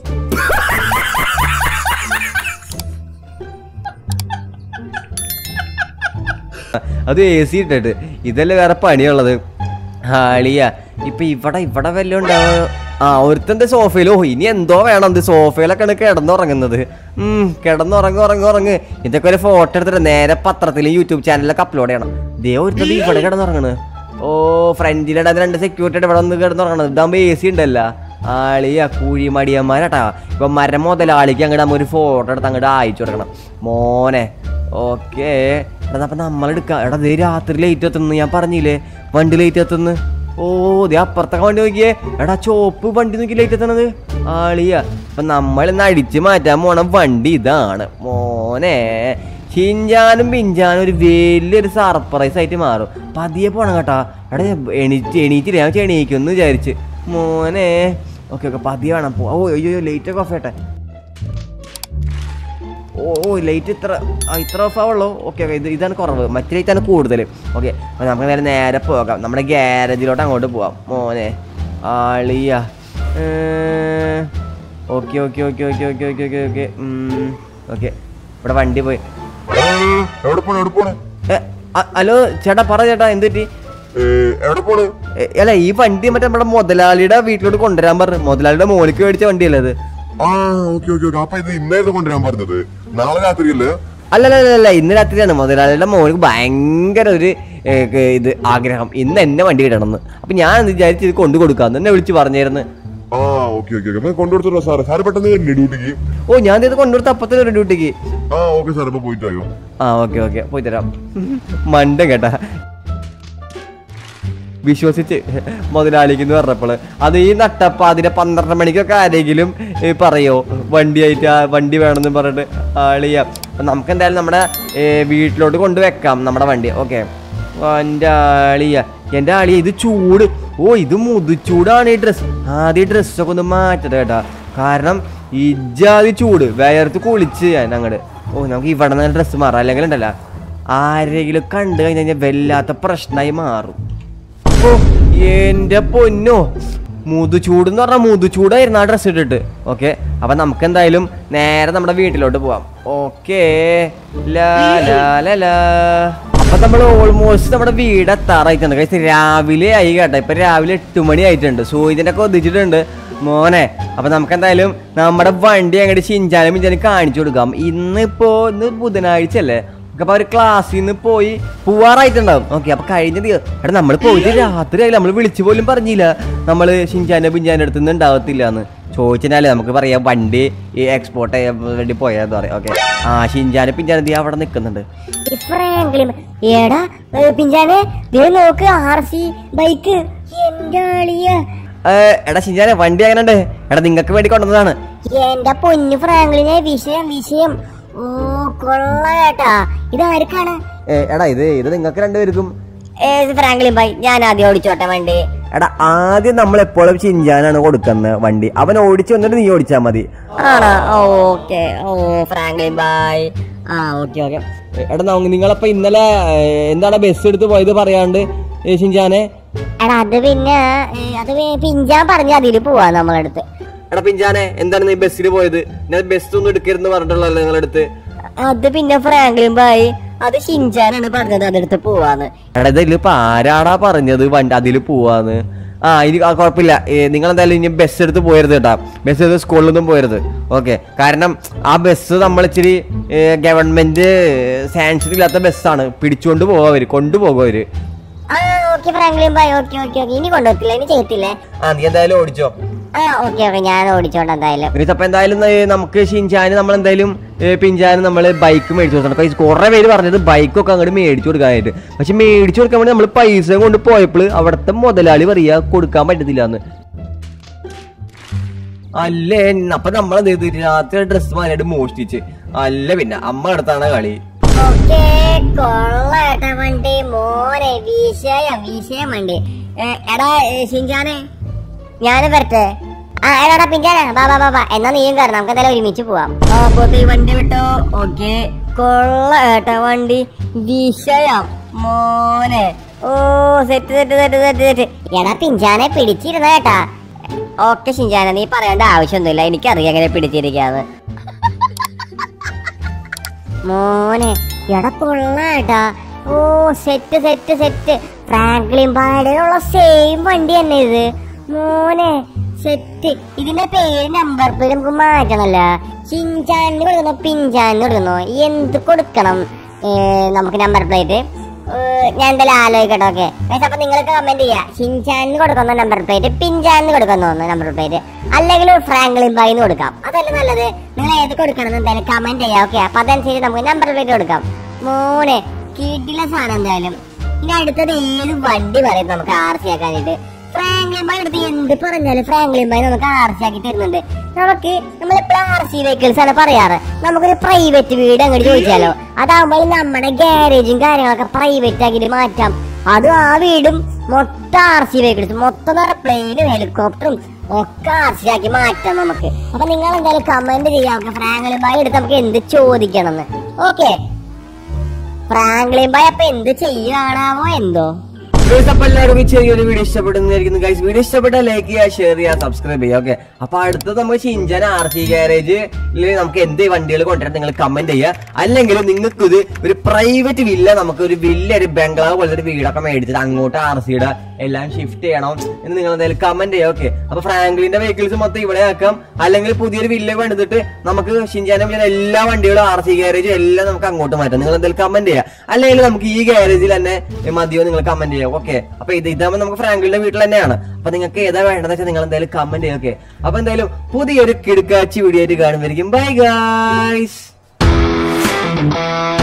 അത് എ സി ഇട്ടിട്ട് ഇതല്ലേ വേറെ പണിയുള്ളത് ഹാളിയ ഇപ്പൊ ഇവിടെ ഇവിടെ വല്ലതും ഉണ്ടാവോ ആ ഒരുത്തന്റെ സോഫയിൽ ഓ ഇനി എന്തോ വേണം ഇത് സോഫയിലൊക്കെയാണ് കിടന്നുറങ്ങുന്നത് ഉം കിടന്നുറങ്ങ് ഉറങ്ങ് ഉറങ്ങ് ഇതൊക്കെ ഒരു ഫോട്ടോ എടുത്തിട്ട് നേരെ പത്രത്തിലും യൂട്യൂബ് ചാനലിലൊക്കെ അപ്ലോഡ് ചെയ്യണം ദേ ഒരുത്തത് ഇവിടെ കിടന്നുറങ്ങണ് ഓ ഫ്രണ്ടിലിടാൻ രണ്ട് സെക്യൂരിറ്റി ഇവിടെ വന്ന് കിടന്നുറങ്ങണത് ഇതാകുമ്പോ എ സി ഉണ്ടല്ലോ ആളിയാ കുഴിമടിയന്മാരാട്ടാ ഇപ്പൊ മരം മുതലാളിക്ക് അങ്ങോട്ട് നമ്മ ഒരു ഫോട്ടോ എടുത്ത് അങ്ങോട്ട് അയച്ചു കൊടുക്കണം മോനെ ഓക്കേ എടാ അപ്പൊ നമ്മളെടുക്കാം എടാ ദേ രാത്രി ലേറ്റ് എത്തുന്നു ഞാൻ പറഞ്ഞില്ലേ വണ്ടി ലേറ്റ് എത്തുന്നു ഓ ദേ അപ്പുറത്തൊക്കെ വണ്ടി നോക്കിയേ എടാ ചോപ്പ് വണ്ടി നോക്കി ലേറ്റ് എത്തണത് ആളിയാ അപ്പൊ നമ്മൾ ഇന്ന് അടിച്ചു മാറ്റാൻ പോണ വണ്ടി ഇതാണ് മോനെ ഹിഞ്ചാനും പിഞ്ചാനും ഒരു വലിയൊരു സർപ്രൈസ് ആയിട്ട് മാറും പതിയെ പോണം കേട്ടാ എടാ എണീറ്റ് എണീറ്റില്ല ഞാൻ എണീക്കുമെന്ന് വിചാരിച്ച് മോനെ ഓക്കെ ഓക്കെ പതിയെ വേണം പോ ഓ അയ്യോ ലേറ്റ് ഒക്കെ ഓഫ് ആട്ടെ ഓ ഓ ലൈറ്റ് ഇത്ര ആ, ഇത്ര ഓഫ് ആവുള്ളൂ ഓക്കെ ഓക്കെ ഇത് ഇതാണ് കുറവ് മറ്റേ ലൈറ്റാണ് കൂടുതൽ ഓക്കെ അപ്പോൾ നമുക്ക് നേരെ നേരെ പോകാം നമ്മുടെ ഗ്യാരേജിലോട്ട് അങ്ങോട്ട് പോവാം മോനെ ആളിയ okay okay okay okay okay okay okay okay okay ഇവിടെ വണ്ടി പോയി ഏ, എവിടെ പോണേ എവിടെ പോണേ ഏ, അ- ഹലോ ചേട്ടാ പറ ചേട്ടാ എന്ത് പറ്റി ഏ, എവിടെ പോണേ ഏ, അല്ല ഈ വണ്ടി മറ്റേ നമ്മുടെ മുതലാളിയുടെ വീട്ടിലോട്ട് കൊണ്ടുവരാൻ പറഞ്ഞു മുതലാളിയുടെ മോനിക്ക് മേടിച്ച വണ്ടിയല്ലേ അത് ആ ഓക്കെ ഓക്കെ ഓക്കെ അപ്പൊ ഇത് ഇന്നായിരുന്നു കൊണ്ടുവരാൻ പറഞ്ഞത് നാളെ രാത്രിയല്ലേ അല്ലല്ല അല്ല ഇന്ന് രാത്രിയാണ് മുതലാളിയുടെ മോനിക്ക് ഭയങ്കര ഒരു ഏ, ക- ഇത് ആഗ്രഹം ഇന്ന് എന്നെ വണ്ടി ഇടണമെന്ന് അപ്പൊ ഞാൻ എന്ത് വിചാരിച്ച് ഇത് കൊണ്ടു കൊടുക്കാന്ന് എന്നെ വിളിച്ച് പറഞ്ഞായിരുന്നു ആ ഓക്കെ ഓക്കെ ഓക്കെ കൊണ്ടുകൊടുത്തോ സാറ് സാറ് പെട്ടെന്ന് വരില്ലേ ഡ്യൂട്ടിക്ക് ഓ ഞാൻ ഇത് കൊണ്ടുകൊടുത്ത അപ്പത്തിന് ഒരു ഡ്യൂട്ടിക്ക് ആ ഓക്കെ സാർ ഇപ്പൊ പോയിട്ടായോ ആ ഓക്കെ ഓക്കെ പോയി തരാം മണ്ട കേട്ടാ വിശ്വസിച്ച് മുതലാളിക്ക് പറഞ്ഞപ്പോൾ അത് ഈ നട്ടപ്പ അതിന്റെ പന്ത്രണ്ട് മണിക്കൊക്കെ ആരെങ്കിലും ഏ, പറയോ വണ്ടിയായിട്ട് ആ വണ്ടി വേണമെന്ന് പറഞ്ഞിട്ട് ആളിയ അപ്പൊ നമുക്ക് എന്തായാലും നമ്മുടെ ഏ, വീട്ടിലോട്ട് കൊണ്ടുവെക്കാം നമ്മുടെ വണ്ടി ഓക്കെ എൻ്റെ ആളിയ എൻ്റെ ആളിയ ഇത് ചൂട് ഓ ഇത് മുതുച്ചൂടാണ് ഈ ഡ്രസ്സ് ആദ്യം ഡ്രസ്സൊക്കെ ഒന്ന് മാറ്റട്ടെ കേട്ടാ കാരണം ഇജാതി ചൂട് വേർത്ത് കുളിച്ച് ഞാൻ അങ്ങോട്ട് ഓ നമുക്ക് ഇവിടെ നിന്ന് ഡ്രസ്സ് മാറാം അല്ലെങ്കിൽ ഉണ്ടല്ലോ ആരെങ്കിലും കണ്ടു കഴിഞ്ഞാൽ വല്ലാത്ത പ്രശ്നമായി മാറും ഓ എന്റെ പൊന്നോ മുതുചൂട് എന്ന് പറഞ്ഞാൽ മുതുചൂടായിരുന്നു ആ ഡ്രസ്സ് ഇട്ടിട്ട് ഓക്കെ അപ്പൊ നമുക്ക് എന്തായാലും നേരെ നമ്മുടെ വീട്ടിലോട്ട് പോവാം ഓക്കേ ലാ ലാ ലാ ലാ അപ്പൊ നമ്മൾ ഓൾമോസ്റ്റ് നമ്മുടെ വീട് എത്താറായിട്ടുണ്ട് കഴിച്ച് രാവിലെ ആയി കേട്ടോ ഇപ്പൊ രാവിലെ എട്ട് മണി ആയിട്ടുണ്ട് സൂര്യനെ ഒക്കെ ഒതിച്ചിട്ടുണ്ട് മോനെ അപ്പൊ നമുക്ക് എന്തായാലും നമ്മുടെ വണ്ടി അങ്ങോട്ട് ചിഞ്ചാനും മിഞ്ചാനും കാണിച്ചു കൊടുക്കാം ഇന്നിപ്പോ ഇന്ന് ബുധനാഴ്ച അല്ലേ അപ്പൊ അവര് ക്ലാസ്സിൽ നിന്ന് പോയി പോവാറായിട്ടുണ്ടാവും ഓക്കെ അപ്പൊ കഴിഞ്ഞ ദിവസം എടാ നമ്മൾ പോയിട്ട് രാത്രി ആയില്ല നമ്മൾ വിളിച്ചു പോലും പറഞ്ഞില്ല നമ്മള് ഷിൻചാന്റെ പിഞ്ചാന്റെ അടുത്ത് നിന്ന് ഉണ്ടാവത്തില്ല എന്ന് ചോദിച്ചാലേ നമുക്ക് പറയാം വണ്ടി ഈ എക്സ്പോർട്ട് ചെയ്യാൻ വേണ്ടി പോയാന്ന് പറയാം ഓക്കെ ആ ഷിൻചാന്റെ പിഞ്ചാന്റെ ദേ അവിടെ നിൽക്കുന്നുണ്ട് ഈ ഫ്രാങ്ക്ലിൻ എടാ ഏ, പിഞ്ചാനെ ദേ നോക്ക് ആർ സി ബൈക്ക് എന്റെ ആളിയ ഏ, എടാ ഷിൻചാനെ വണ്ടി അങ്ങനെ ഉണ്ട് എടാ നിങ്ങൾക്ക് വേണ്ടി കൊണ്ടുവന്നതാണ് എന്റെ പൊന്നു ഫ്രാങ്ക്ലിനെ വിഷയം വിഷയം ഓ കൊള്ളാട്ടാ ഇതാർക്കാണ് ഏ, എടാ ഇത് ഇത് നിങ്ങൾക്ക് രണ്ടുപേർക്കും ഏത് ഫ്രാങ്ക്ലിൻ ബൈ ഞാൻ ആദ്യം ഓടിച്ചോട്ടെ വണ്ടി എടാ ആദ്യം നമ്മൾ എപ്പോഴും ചിഞ്ചാനാണ് കൊടുക്കുന്നത് വണ്ടി അവൻ ഓടിച്ചു വന്നിട്ട് നീ ഓടിച്ചാ മതി ആണോ ഓക്കെ ഓ ഫ്രാങ്ക്ലിൻ ബൈ ആ ഓക്കെ ഓക്കെ എടാ നമ്മ- നിങ്ങളപ്പോ ഇന്നലെ ഏ, എന്താണ് ബസ് എടുത്ത് പോയത് പറയാണ്ട് ഏ, ഷിൻചാനെ എടാ അത് പിന്നെ ഏ, അത് പി- പിഞ്ചാൻ പറഞ്ഞ അതില് പോവാ നമ്മളടുത്ത് എടാ പിഞ്ചാനെ എന്താണ് നീ ബസ്സിൽ പോയത് ഞാൻ ബസ് ഒന്നും എടുക്കരുന്ന് പറഞ്ഞിട്ടുള്ളല്ലോ നിങ്ങളടുത്ത് അത് പിന്നെ ഫ്രാങ്ക്ലിൻ ബൈ അത് ഷിൻചാനാണ് പറഞ്ഞത് അതെടുത്ത് പോവാന്ന് എടാ ഇതിലിപ്പോ ആരാടാ പറഞ്ഞത് വണ്ടി അതിൽ പോവാന്ന് ആ ഇനി ആ, കുഴപ്പമില്ല നിങ്ങൾ എന്തായാലും ഇനി ബസ് എടുത്ത് പോയരുത് കേട്ടാ ബസ് എടുത്ത് സ്കൂളിലൊന്നും പോയരുത് ഓക്കെ കാരണം ആ ബസ് നമ്മൾ ഇച്ചിരി ഗവൺമെന്റ് സാങ്ഷൻ ഇല്ലാത്ത ബസ്സാണ് പിടിച്ചുകൊണ്ട് പോവാ അവര് കൊണ്ടുപോകും അവര് ആ ഓക്കെ ഫ്രാങ്ക്ലിൻ ബൈ ഓക്കെ ഓക്കെ ഓക്കെ ഇനി കൊണ്ടുപോകത്തില്ല ഇനി ചെയ്യത്തില്ലേ ആ നീ എന്തായാലും ഓടിച്ചോ ആ ഓക്കെ ഓക്കെ ഞാൻ ഓടിച്ചോണ്ട് എന്തായാലും ഗൈസ്, അപ്പൊ എന്തായാലും ഏ, നമുക്ക് ഷിൻചാന് നമ്മൾ എന്തായാലും ഏ, പിഞ്ചാന് നമ്മൾ ബൈക്ക് മേടിച്ചു കൊടുക്കണം ഗൈസ്, കുറെ പേര് പറഞ്ഞത് ബൈക്കൊക്കെ അങ്ങോട്ട് മേടിച്ചു കൊടുക്കാനായിട്ട് പക്ഷെ മേടിച്ചു കൊടുക്കാൻ വേണ്ടി നമ്മൾ പൈസ കൊണ്ട് പോയപ്പോൾ അവിടുത്തെ മുതലാളി പറയാ കൊടുക്കാൻ പറ്റത്തില്ല എന്ന് അല്ലേ അപ്പൊ നമ്മൾ എന്ത് ചെയ്തു രാത്രി ഡ്രസ് മാനായിട്ട് മോഷ്ടിച്ച് അല്ല പിന്നെ അമ്മ അടുത്താണ് കളി ഓക്കെ കൊള്ളാട്ട വണ്ടി മോനെ വിഷയം വിഷയം വണ്ടി ഏ, എടാ ഏ, ഷിൻചാനെ ഞാന് വരട്ടെ ആ എടാ പിഞ്ചാനെ ബാ ബാ ബാ ബാ എന്നാ നീയും കയറി നമുക്ക് എന്തായാലും ഒരുമിച്ച് പോവാം ആ പോട്ടെ ഈ വണ്ടി വിട്ടോ ഓക്കെ കൊള്ളാട്ട വണ്ടി വിഷയം മോനെ ഓ set set set set set എടാ പിഞ്ചാനെ പിടിച്ചിരുന്ന കേട്ടാ ഓക്കെ ഷിൻചാനെ നീ പറയേണ്ട ആവശ്യമൊന്നുമില്ല എനിക്കറിയാം എങ്ങനെ പിടിച്ചിരിക്കാന്ന് മോനെ എടാ കൊള്ളാട്ടാ ഓ സെറ്റ് സെറ്റ് സെറ്റ് ഫ്രാങ്ക്ലിൻ ബാഡിലുള്ള സെയിം വണ്ടി തന്നെ ഇത് മോനെ സെറ്റ് ഇതിന്റെ പേര് നമ്പർ പേര് നമുക്ക് മാറ്റണല്ലോ ചിഞ്ചാനിന് കൊടുക്കുന്നോ പിഞ്ചാനിന് കൊടുക്കുന്നോ എന്ത് കൊടുക്കണം ഏ, നമുക്ക് നമ്പർ പ്ലേറ്റ് ഞാൻ എന്തായാലും ആലോചിക്കട്ടെ ഓക്കെ അപ്പൊ നിങ്ങൾക്ക് കമന്റ് ചെയ്യാം ഷിൻചാനിന് കൊടുക്കുന്ന നമ്പർ പ്ലേറ്റ് പിഞ്ചാനിന് കൊടുക്കുന്ന നമ്പർ പ്ലേറ്റ് അല്ലെങ്കിൽ ഫ്രാങ്ക്ലിൻ ബൈന്ന് കൊടുക്കാം അതല്ലേ നല്ലത് നിങ്ങൾ ഏത് കൊടുക്കണം എന്ന് എന്തായാലും കമന്റ് ചെയ്യാം ഓക്കെ അപ്പൊ അതനുസരിച്ച് നമുക്ക് നമ്പർ പ്ലേറ്റ് കൊടുക്കാം മോനെ കിട്ടില്ല സാധനം എന്തായാലും ഇനി അടുത്തത് ഏത് വണ്ടി പറയും നമുക്ക് ആർ സി ആക്കാനായിട്ട് ഫ്രാങ്ക്ലിൻ ബൈ എടുത്ത് എന്ത് പറഞ്ഞാലും ഫ്രാങ്ക്ലിൻ ബൈ നമുക്ക് ആർ സി ആക്കി തരുന്നുണ്ട് നമുക്ക് നമ്മളെപ്പോഴും ആർ സി വെഹിക്കിൾസ് ആണ് പറയാറ് നമുക്കൊരു പ്രൈവറ്റ് വീട് അങ്ങോട്ട് ചോദിച്ചാലോ അതാകുമ്പോൾ നമ്മുടെ ഗ്യാരേജും കാര്യങ്ങളൊക്കെ പ്രൈവറ്റ് ആക്കിയിട്ട് മാറ്റാം അതും ആ വീടും മൊത്തം ആർ സി വെഹിക്കിൾസ് മൊത്തം പ്ലെയിനും ഹെലികോപ്റ്ററും ഒക്കെ ആർ സി ആക്കി മാറ്റാം നമുക്ക് അപ്പൊ നിങ്ങൾ എന്തായാലും കമന്റ് ചെയ്യാം ഓക്കെ ഫ്രാങ്ക്ലിൻ ബൈ എടുത്ത് നമുക്ക് എന്ത് ചോദിക്കണം എന്ന് ഓക്കെ ഫ്രാങ്ക്ലിൻ ബൈ അപ്പൊ എന്ത് ചെയ്യുകയാണാവോ എന്തോ ഗൈസ് അപ്പൊ എല്ലാവർക്കും ഈ ചെറിയൊരു വീഡിയോ ഇഷ്ടപ്പെടുന്നതായിരിക്കുന്നു ഗൈസ് വീഡിയോ ഇഷ്ടപ്പെട്ടാൽ ലൈക്ക് ചെയ്യുക ഷെയർ ചെയ്യുക സബ്സ്ക്രൈബ് ചെയ്യുക ഓക്കെ അപ്പൊ അടുത്തത് നമുക്ക് ഷിഞ്ചൻ ആർ സി ഗാരേജ് നമുക്ക് എന്ത് വണ്ടികൾ കൊണ്ടുവരാൻ നിങ്ങൾ കമന്റ് ചെയ്യുക അല്ലെങ്കിൽ നിങ്ങൾക്ക് ഇത് ഒരു പ്രൈവറ്റ് വില്ല നമുക്ക് ഒരു വലിയൊരു ബംഗ്ലാവ് പോലത്തെ ഒരു വീടൊക്കെ മേടിച്ചിട്ട് അങ്ങോട്ട് ആർ സിയുടെ എല്ലാം ഷിഫ്റ്റ് ചെയ്യണം എന്ന് നിങ്ങൾ എന്തായാലും കമന്റ് ചെയ്യുക ഓക്കെ അപ്പൊ ഫ്രാങ്ക്ലിന്റെ വെഹിക്കിൾസ് മൊത്തം ഇവിടെ ആക്കാം അല്ലെങ്കിൽ പുതിയൊരു വില്ല പണിതിട്ട് നമുക്ക് ഷിഞ്ചാനെ വിളിച്ച എല്ലാ വണ്ടികളും ആർ സി ഗാരേജും എല്ലാം നമുക്ക് അങ്ങോട്ട് മാറ്റാം നിങ്ങൾ എന്തായാലും കമന്റ് ചെയ്യുക അല്ലെങ്കിൽ നമുക്ക് ഈ ഗാരേജിൽ തന്നെ മതിയോ നിങ്ങൾ കമന്റ് ചെയ്യുക ഓക്കെ അപ്പൊ ഇത് ഇതാകുമ്പോൾ നമുക്ക് ഫ്രാങ്ക്ലിന്റെ വീട്ടിൽ തന്നെയാണ് അപ്പൊ നിങ്ങൾക്ക് ഏതാ വേണ്ടതെന്ന് വെച്ചാൽ നിങ്ങൾ എന്തായാലും കമന്റ് ചെയ്യുക ഓക്കെ അപ്പൊ എന്തായാലും പുതിയൊരു കിടുക്കാച്ചി വീഡിയോ ആയിട്ട് കാണുമായിരിക്കും ബൈ ഗായ്സ്